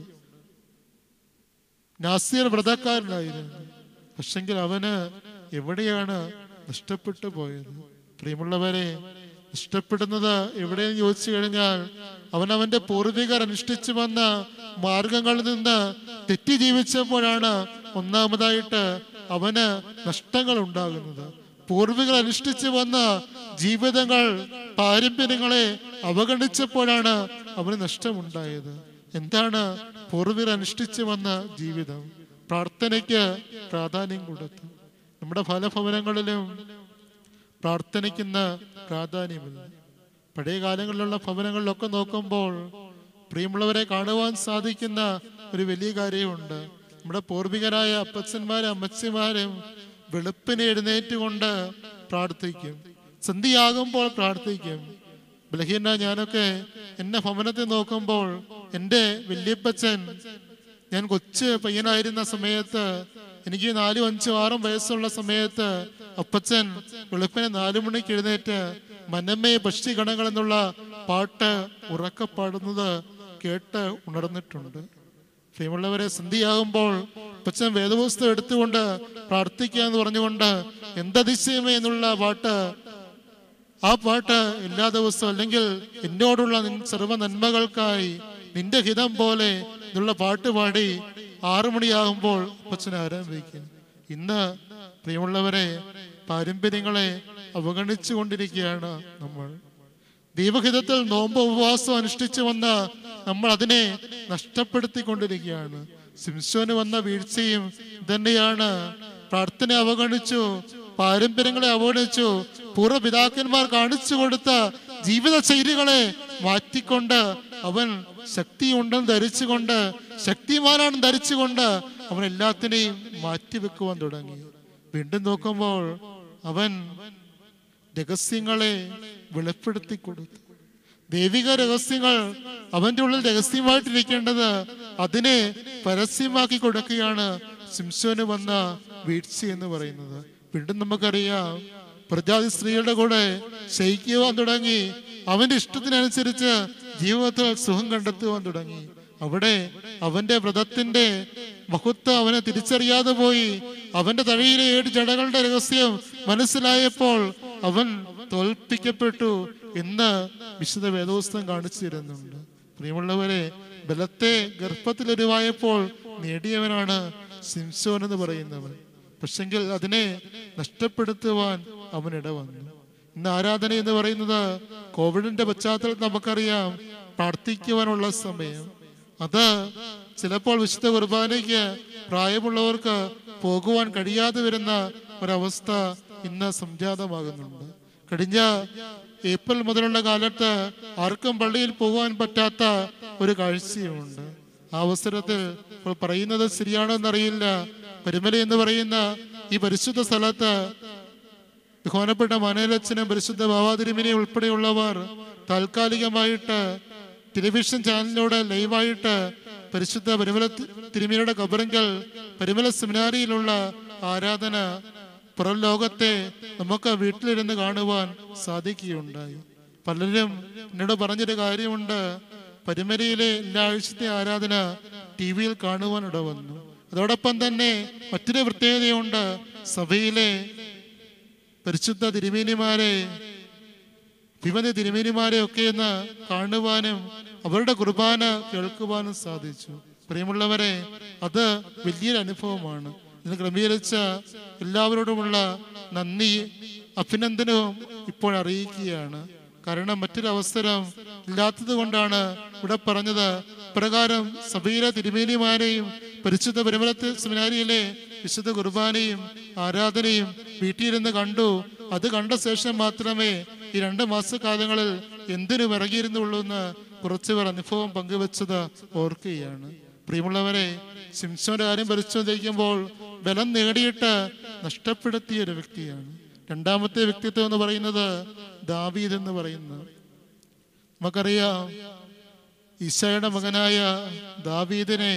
A: നാസിർ വ്രതക്കാരനായിരുന്നു പക്ഷെങ്കിൽ അവന് എവിടെയാണ് നഷ്ടപ്പെട്ടു പോയത് പ്രിയമുള്ളവരെ നഷ്ടപ്പെടുന്നത് എവിടെയെന്ന് ചോദിച്ചു കഴിഞ്ഞാൽ അവൻ അവന്റെ പൂർവികർ അനുഷ്ഠിച്ചു വന്ന മാർഗങ്ങളിൽ നിന്ന് തെറ്റി ജീവിച്ചപ്പോഴാണ് ഒന്നാമതായിട്ട് അവന് നഷ്ടങ്ങൾ ഉണ്ടാകുന്നത് പൂർവികർ അനുഷ്ഠിച്ചു വന്ന ജീവിതങ്ങൾ പാരമ്പര്യങ്ങളെ അവഗണിച്ചപ്പോഴാണ് അവന് നഷ്ടമുണ്ടായത് എന്താണ് പൂർവികർ അനുഷ്ഠിച്ചു വന്ന ജീവിതം പ്രാർത്ഥനയ്ക്ക് പ്രാധാന്യം കൊടുത്തു നമ്മുടെ പല ഭവനങ്ങളിലും പ്രാർത്ഥനയ്ക്കുന്ന പ്രാധാന്യമില്ല പഴയ കാലങ്ങളിലുള്ള ഭവനങ്ങളിലൊക്കെ നോക്കുമ്പോൾ പ്രിയമുള്ളവരെ കാണുവാൻ സാധിക്കുന്ന ഒരു വലിയ കാര്യമുണ്ട് നമ്മുടെ പൂർവികരായ അപ്പച്ചന്മാരും അമ്മച്ചിമാരും വെളുപ്പിനെ എഴുന്നേറ്റുകൊണ്ട് പ്രാർത്ഥിക്കും സന്ധ്യയാകുമ്പോൾ പ്രാർത്ഥിക്കും ബലഹീന ഞാനൊക്കെ എന്നെ ഭവനത്തിൽ നോക്കുമ്പോൾ എൻ്റെ വല്യപ്പച്ചൻ ഞാൻ കൊച്ചു പയ്യനായിരുന്ന സമയത്ത് എനിക്ക് നാലും അഞ്ചും ആറും വയസ്സുള്ള സമയത്ത് അപ്പച്ചൻ വെളുപ്പിനെ നാലു മണിക്ക് എഴുന്നേറ്റ് മനമ്മയെ പക്ഷിഗണങ്ങൾ എന്നുള്ള പാട്ട് ഉറക്കെ പാടുന്നത് കേട്ട് ഉണർന്നിട്ടുണ്ട് പ്രിയമുള്ളവരെ സന്ധിയാകുമ്പോൾ അപ്പച്ചൻ വേദപുസ്തകം എടുത്തുകൊണ്ട് പ്രാർത്ഥിക്കുക എന്ന് പറഞ്ഞുകൊണ്ട് എന്തതിശയമേ എന്നുള്ള പാട്ട് ആ പാട്ട് എല്ലാ ദിവസവും അല്ലെങ്കിൽ എന്നോടുള്ള നിൻ സർവ്വ നന്മകൾക്കായി നിന്റെ ഹിതം പോലെ എന്നുള്ള പാട്ട് പാടി ആറു മണിയാകുമ്പോൾ അപ്പച്ചൻ ആരംഭിക്കും ഇന്ന് പ്രിയമുള്ളവരെ പാരമ്പര്യങ്ങളെ അവഗണിച്ചു കൊണ്ടിരിക്കുകയാണ് നമ്മൾ ദൈവഹിതത്തിൽ നോമ്പ് ഉപവാസം അനുഷ്ഠിച്ചു വന്ന നമ്മൾ അതിനെ നഷ്ടപ്പെടുത്തിക്കൊണ്ടിരിക്കുകയാണ് സിംസോന് വന്ന വീഴ്ചയും തന്നെയാണ് പ്രാർത്ഥന അവഗണിച്ചു പാരമ്പര്യങ്ങളെ അവഗണിച്ചു പൂർവ്വപിതാക്കന്മാർ കാണിച്ചു കൊടുത്ത ജീവിത ശൈലികളെ മാറ്റിക്കൊണ്ട് അവൻ ശക്തിയുണ്ടെന്ന് ധരിച്ചുകൊണ്ട് ശക്തിമാനാണെന്ന് ധരിച്ചുകൊണ്ട് അവൻ എല്ലാത്തിനെയും മാറ്റിവെക്കുവാൻ തുടങ്ങി വീണ്ടും നോക്കുമ്പോൾ അവൻ രഹസ്യങ്ങളെ വെളിപ്പെടുത്തി കൊടുത്തു ദൈവിക രഹസ്യങ്ങൾ അവന്റെ ഉള്ളിൽ രഹസ്യമായിട്ടിരിക്കേണ്ടത് അതിനെ പരസ്യമാക്കി കൊടുക്കുകയാണ് സിംസോന് വന്ന വീഴ്ച എന്ന് പറയുന്നത് വീണ്ടും നമുക്കറിയാം പ്രജാതി സ്ത്രീകളുടെ കൂടെ ശയിക്കുവാൻ തുടങ്ങി അവന്റെ ഇഷ്ടത്തിനനുസരിച്ച് ജീവിതത്തിൽ സുഖം കണ്ടെത്തുവാൻ തുടങ്ങി അവിടെ അവന്റെ വ്രതത്തിന്റെ മഹത്വം അവനെ തിരിച്ചറിയാതെ പോയി അവന്റെ തഴയിലെ ഏഴ് ജടകളുടെ രഹസ്യം മനസ്സിലായപ്പോൾ അവൻ തോൽപ്പിക്കപ്പെട്ടു എന്ന് വിശുദ്ധ വേദോസ്തം കാണിച്ചു തരുന്നുണ്ട് പ്രിയമുള്ളവരെ ബലത്തെ ഗർഭത്തിലൊരുവായപ്പോൾ നേടിയവനാണ് സിംസോൻ എന്ന് പറയുന്നവൻ പക്ഷെങ്കിൽ അതിനെ നഷ്ടപ്പെടുത്തുവാൻ അവൻ ഇടവന്നു ഇന്ന് ആരാധന എന്ന് പറയുന്നത് കോവിഡിന്റെ പശ്ചാത്തലത്തിൽ നമുക്കറിയാം പ്രാർത്ഥിക്കുവാനുള്ള സമയം അത് ചിലപ്പോൾ വിശുദ്ധ കുർബാനയ്ക്ക് പ്രായമുള്ളവർക്ക് പോകുവാൻ കഴിയാതെ വരുന്ന ഒരവസ്ഥ ഇന്ന് സംജാതമാകുന്നുണ്ട് കഴിഞ്ഞ ഏപ്രിൽ മുതലുള്ള കാലത്ത് ആർക്കും പള്ളിയിൽ പോകാൻ പറ്റാത്ത ഒരു കാഴ്ചയുമുണ്ട് ആ അവസരത്തിൽ ഇപ്പോൾ പറയുന്നത് ശരിയാണോ എന്നറിയില്ല പരുമല എന്ന് പറയുന്ന ഈ പരിശുദ്ധ സ്ഥലത്ത് ബഹുമാനപ്പെട്ട മനോരച്ചനും പരിശുദ്ധ ബാബാതിരുമിനെ ഉൾപ്പെടെയുള്ളവർ താൽക്കാലികമായിട്ട് ടെലിവിഷൻ ചാനലിലൂടെ ലൈവായിട്ട് പരിശുദ്ധ പരിമല തി- തിരുമേനിയുടെ കബറിങ്കൽ പരിമല സെമിനാരിയിലുള്ള ആരാധന പുറം ലോകത്തെ നമുക്ക് വീട്ടിലിരുന്ന് കാണുവാൻ സാധിക്കുകയുണ്ടായി പലരും എന്നോട് പറഞ്ഞൊരു കാര്യമുണ്ട് പരിമലയിലെ എല്ലാ ആഴ്ചത്തെ ആരാധന ടി വിയിൽ കാണുവാൻ ഇടവന്നു അതോടൊപ്പം തന്നെ മറ്റൊരു പ്രത്യേകതയുണ്ട് സഭയിലെ പരിശുദ്ധ തിരുമേനിമാരെ വിമത തിരുമേനിമാരെ ഒക്കെ ഒന്ന് കാണുവാനും അവരുടെ കുർബാന കേൾക്കുവാനും സാധിച്ചു പ്രിയമുള്ളവരെ അത് വലിയൊരു അനുഭവമാണ് ഇതിന് ക്രമീകരിച്ച എല്ലാവരോടുമുള്ള നന്ദി അഭിനന്ദനവും ഇപ്പോൾ അറിയിക്കുകയാണ് കാരണം മറ്റൊരു അവസരം ഇല്ലാത്തത് കൊണ്ടാണ് ഇവിടെ പറഞ്ഞത് പ്രകാരം സഭയിലെ തിരുമേനിമാരെയും പരിശുദ്ധ പരിമലത്ത് സെമിനാരിയിലെ വിശുദ്ധ കുർബാനയും ആരാധനയും വീട്ടിലിരുന്ന് കണ്ടു അത് കണ്ട ശേഷം മാത്രമേ ഈ രണ്ട് മാസക്കാലങ്ങളിൽ എന്തിനു ഇറങ്ങിയിരുന്നുള്ളൂ എന്ന് കുറച്ചുപേർ അനുഭവം പങ്കുവെച്ചത് ഓർക്കുകയാണ് പ്രിയമുള്ളവരെ സിംസോന്റെ കാര്യം പരിശോധിക്കുമ്പോൾ ബലം നേടിയിട്ട് നഷ്ടപ്പെടുത്തിയ ഒരു വ്യക്തിയാണ് രണ്ടാമത്തെ വ്യക്തിത്വം എന്ന് പറയുന്നത് ദാവീദ് എന്ന് പറയുന്നത് നമുക്കറിയാം ഈശോയുടെ മകനായ ദാവീദിനെ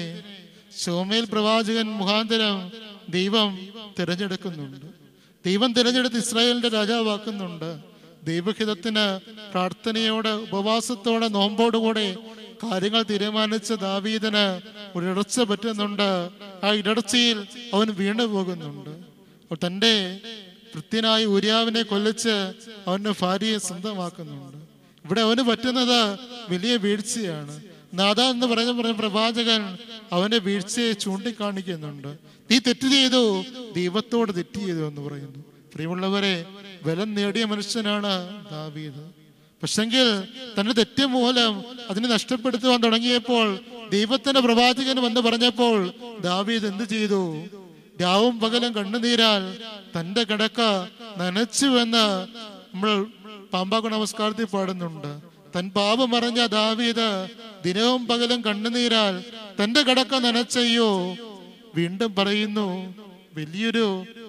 A: ശോമേൽ പ്രവാചകൻ മുഖാന്തരം ദൈവം തിരഞ്ഞെടുക്കുന്നുണ്ട് ദൈവം തിരഞ്ഞെടുത്ത് ഇസ്രായേലിന്റെ രാജാവാക്കുന്നുണ്ട് ദൈവഹിതത്തിന് പ്രാർത്ഥനയോടെ ഉപവാസത്തോടെ നോമ്പോടുകൂടെ കാര്യങ്ങൾ തീരുമാനിച്ച ദാവീദിന് ഒരു ഇടർച്ച പറ്റുന്നുണ്ട് ആ ഇടർച്ചയിൽ അവൻ വീണു പോകുന്നുണ്ട് അപ്പോൾ തന്റെ വൃത്യനായ ഉര്യാവിനെ കൊല്ലിച്ച് അവന്റെ ഭാര്യയെ സ്വന്തമാക്കുന്നുണ്ട് ഇവിടെ അവന് പറ്റുന്നത് വലിയ വീഴ്ചയാണ് നാദ എന്ന് പറഞ്ഞ പറഞ്ഞ പ്രവാചകൻ അവന്റെ വീഴ്ചയെ ചൂണ്ടിക്കാണിക്കുന്നുണ്ട് നീ തെറ്റ് ചെയ്തു ദൈവത്തോട് തെറ്റ് ചെയ്തു എന്ന് പറയുന്നു പ്രിയമുള്ളവരെ ബലം നേടിയ മനുഷ്യനാണ് ദാവീദ് പക്ഷെങ്കിൽ തന്റെ തെറ്റ് മൂലം അതിനെ നഷ്ടപ്പെടുത്തുവാൻ തുടങ്ങിയപ്പോൾ ദൈവത്തിന്റെ പ്രവാചകൻ വന്ന് പറഞ്ഞപ്പോൾ ദാവീദ് എന്ത് ചെയ്തു രാവും പകലും കണ്ണുനീരാൽ തന്റെ കിടക്ക നനച്ചുവെന്ന് നമ്മൾ പാമ്പാക്കു നമസ്കാരത്തിൽ പാടുന്നുണ്ട് തൻ പാപം അറിഞ്ഞ ദാവീദ് ദിനവും പകലും കണ്ണുനീരാൽ തന്റെ കിടക്ക നനച്ചയ്യോ വീണ്ടും പറയുന്നു വലിയൊരു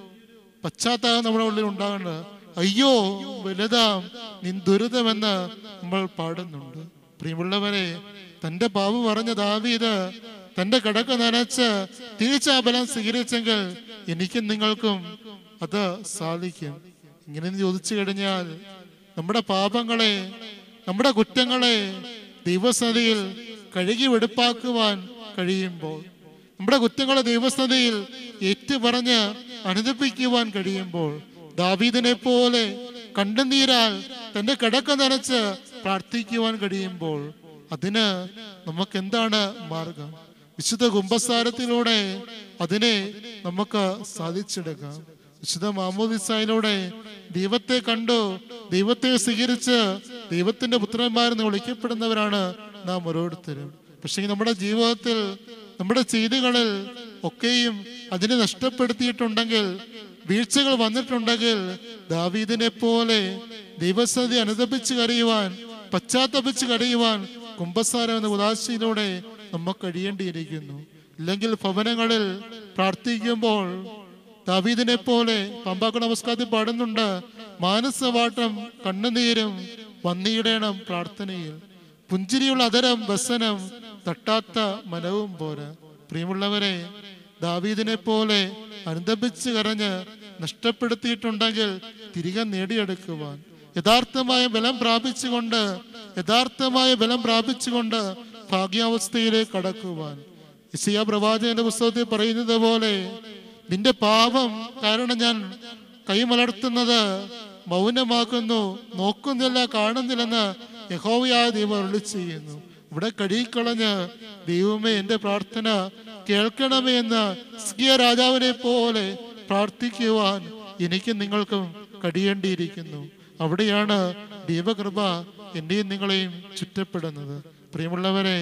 A: പശ്ചാത്താപം നമ്മുടെ ഉള്ളിൽ ഉണ്ടാകേണ്ടത് അയ്യോ വലുതാം നിൻ ദുരിതമെന്ന് നമ്മൾ പാടുന്നുണ്ട് പ്രിയമുള്ളവരെ തന്റെ പാപം പറഞ്ഞ ദാവീദ് തന്റെ കിടക്ക നനച്ച് തിരിച്ച ആ ബലം സ്വീകരിച്ചെങ്കിൽ എനിക്കും നിങ്ങൾക്കും അത് സാധിക്കും ഇങ്ങനെ ചോദിച്ചു കഴിഞ്ഞാൽ നമ്മുടെ പാപങ്ങളെ നമ്മുടെ കുറ്റങ്ങളെ ദൈവസതിയിൽ കഴുകി വെടുപ്പാക്കുവാൻ കഴിയുമ്പോൾ നമ്മുടെ കുറ്റങ്ങളെ ദൈവസ്ഥതയിൽ ഏറ്റുപറഞ്ഞ് അനുദപ്പിക്കുവാൻ കഴിയുമ്പോൾ ദാവീദിനെ പോലെ കണ്ണുനീരാൽ തന്റെ കിടക്ക നനച്ച് പ്രാർത്ഥിക്കുവാൻ കഴിയുമ്പോൾ അതിന് നമുക്ക് എന്താണ് മാർഗം വിശുദ്ധ കുംഭസാരത്തിലൂടെ അതിനെ നമുക്ക് സാധിച്ചെടുക്കാം വിശുദ്ധ മാമോദിസായിലൂടെ ദൈവത്തെ കണ്ടു ദൈവത്തെ സ്വീകരിച്ച് ദൈവത്തിന്റെ പുത്രന്മാരെന്ന് വിളിക്കപ്പെടുന്നവരാണ് നാം ഓരോരുത്തരും പക്ഷേ നമ്മുടെ ജീവിതത്തിൽ നമ്മുടെ ചെയ്തികളിൽ ഒക്കെയും അതിനെ നഷ്ടപ്പെടുത്തിയിട്ടുണ്ടെങ്കിൽ വീഴ്ചകൾ വന്നിട്ടുണ്ടെങ്കിൽ ദാവീദിനെ പോലെ ദൈവസതി അനുദപിച്ച് കരയുവാൻ പശ്ചാത്തപിച്ച് കരയുവാൻ കുംഭസാരം എന്ന ഉദാശയിലൂടെ നമുക്ക് കഴിയേണ്ടിയിരിക്കുന്നു ഇല്ലെങ്കിൽ ഭവനങ്ങളിൽ പ്രാർത്ഥിക്കുമ്പോൾ ദാവീദിനെ പോലെ പമ്പാക്ക നമസ്കാരത്തിൽ പാടുന്നുണ്ട് മാനസവാട്ടം കണ്ണുനീരും വന്നിയിടണം പ്രാർത്ഥനയിൽ പുഞ്ചിരിയുള്ള അതരം വസനം തട്ടാത്ത മനവും പോരാ പ്രിയമുള്ളവരെ ദാവീദിനെ പോലെ അനുദപിച്ച് കരഞ്ഞ് നഷ്ടപ്പെടുത്തിയിട്ടുണ്ടെങ്കിൽ തിരികെ നേടിയെടുക്കുവാൻ യഥാർത്ഥമായ ബലം പ്രാപിച്ചുകൊണ്ട് യഥാർത്ഥമായ ബലം പ്രാപിച്ചുകൊണ്ട് ഭാഗ്യാവസ്ഥയിലേക്ക് കടക്കുവാൻ ഇസിയ പ്രവാചകന്റെ പുസ്തകത്തിൽ പറയുന്നത് പോലെ നിന്റെ പാപം കാരണം ഞാൻ കൈമലർത്തുന്നത് മൗനമാക്കുന്നു നോക്കുന്നില്ല കാണുന്നില്ലെന്ന് യഹോവയായ ദൈവം അരുളി ചെയ്യുന്നു ഇവിടെ കഴുകിക്കളഞ്ഞ് ദൈവമേ എന്റെ പ്രാർത്ഥന കേൾക്കണമേ എന്ന് സ്കിയ രാജാവിനെ പോലെ പ്രാർത്ഥിക്കുവാൻ എനിക്കും നിങ്ങൾക്കും കഴിയേണ്ടിയിരിക്കുന്നു അവിടെയാണ് ദൈവകൃപ എന്റെയും നിങ്ങളെയും ചുറ്റപ്പെടുന്നത് പ്രിയമുള്ളവരെ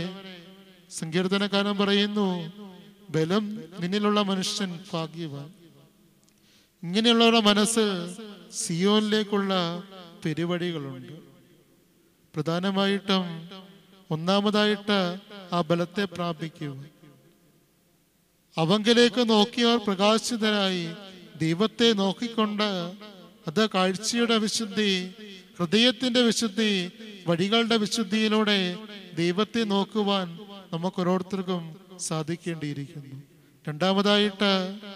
A: സങ്കീർത്തനക്കാരൻ പറയുന്നു ബലം നിന്നിലുള്ള മനുഷ്യൻ ഭാഗ്യവാൻ ഇങ്ങനെയുള്ളവരുടെ മനസ്സ് സിയോനിലേക്കുള്ള പെരുവഴികളുണ്ട് പ്രധാനമായിട്ടും ഒന്നാമതായിട്ട് ആ ബലത്തെ പ്രാപിക്കുക അവങ്കിലേക്ക് നോക്കിയവർ പ്രകാശിതരായി ദൈവത്തെ നോക്കിക്കൊണ്ട് അത് കാഴ്ചയുടെ വിശുദ്ധി ഹൃദയത്തിന്റെ വിശുദ്ധി വഴികളുടെ വിശുദ്ധിയിലൂടെ ദൈവത്തെ നോക്കുവാൻ നമുക്ക് ഓരോരുത്തർക്കും സാധിക്കേണ്ടിയിരിക്കുന്നു രണ്ടാമതായിട്ട്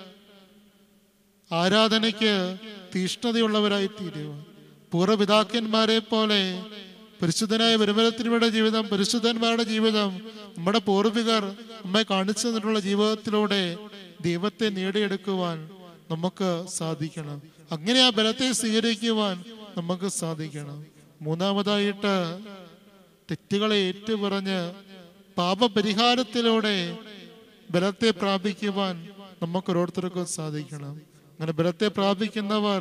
A: ആരാധനയ്ക്ക് തീഷ്ണതയുള്ളവരായി തീരുക പൂർവ്വപിതാക്കന്മാരെ പോലെ പരിശുദ്ധനായ വരുമലത്തിനുടെ ജീവിതം പരിശുദ്ധന്മാരുടെ ജീവിതം നമ്മുടെ പൂർവികർ നമ്മെ കാണിച്ചു തന്നിട്ടുള്ള ജീവിതത്തിലൂടെ ദൈവത്തെ നേടിയെടുക്കുവാൻ നമുക്ക് സാധിക്കണം അങ്ങനെ ആ ബലത്തെ സ്വീകരിക്കുവാൻ നമുക്ക് സാധിക്കണം മൂന്നാമതായിട്ട് തെറ്റുകളെ ഏറ്റുപറഞ്ഞ് പാപപരിഹാരത്തിലൂടെ ബലത്തെ പ്രാപിക്കുവാൻ നമുക്ക് ഓരോരുത്തർക്കും സാധിക്കണം അങ്ങനെ ബലത്തെ പ്രാപിക്കുന്നവർ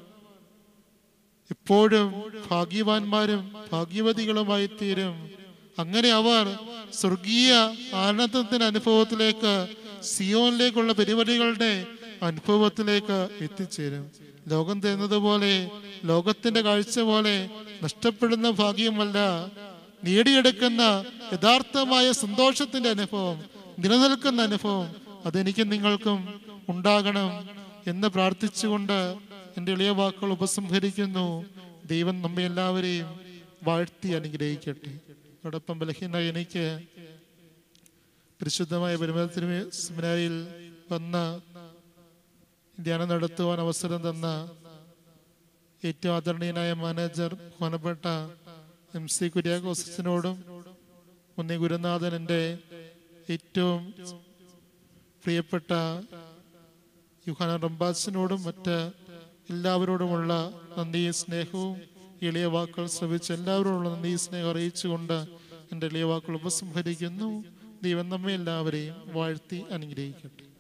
A: എപ്പോഴും ഭാഗ്യവാന്മാരും ഭാഗ്യവതികളുമായി തീരും അങ്ങനെ അവർ സ്വർഗീയ ആനന്ദത്തിന്റെ അനുഭവത്തിലേക്ക് സിയോനിലേക്കുള്ള പരിപാടികളുടെ അനുഭവത്തിലേക്ക് എത്തിച്ചേരും ലോകം തരുന്നത് പോലെ ലോകത്തിന്റെ കാഴ്ച പോലെ നഷ്ടപ്പെടുന്ന ഭാഗ്യമല്ല നേടിയെടുക്കുന്ന യഥാർത്ഥമായ സന്തോഷത്തിന്റെ അനുഭവം നിലനിൽക്കുന്ന അനുഭവം അതെനിക്കും നിങ്ങൾക്കും ഉണ്ടാകണം എന്ന് പ്രാർത്ഥിച്ചുകൊണ്ട് എൻ്റെ എളിയ വാക്കുകൾ ഉപസംഹരിക്കുന്നു ദൈവം നമ്മെ എല്ലാവരെയും വാഴ്ത്തി അനുഗ്രഹിക്കട്ടെ അതോടൊപ്പം ബലഹീന എനിക്ക് പരിശുദ്ധമായ പരിമലത്തിന് സെമിനാരിയിൽ വന്ന ധ്യാനം നടത്തുവാൻ അവസരം തന്ന ഏറ്റവും ആദരണീയനായ മാനേജർ ബഹുമാനപ്പെട്ട എം സി കുര്യാക്കോസിനോടും മുന്നേ ഗുരുനാഥൻ എൻ്റെ ഏറ്റവും പ്രിയപ്പെട്ട യുഹാന റംബാസിനോടും മറ്റ് എല്ലാവരോടുമുള്ള നന്ദി സ്നേഹവും എളിയ വാക്കുകൾ ശ്രവിച്ച് എല്ലാവരോടുള്ള നന്ദി സ്നേഹം അറിയിച്ചുകൊണ്ട് എൻ്റെ എളിയ വാക്കുകൾ ഉപസംഹരിക്കുന്നു ദൈവം നമ്മെ എല്ലാവരെയും വാഴ്ത്തി അനുഗ്രഹിക്കട്ടെ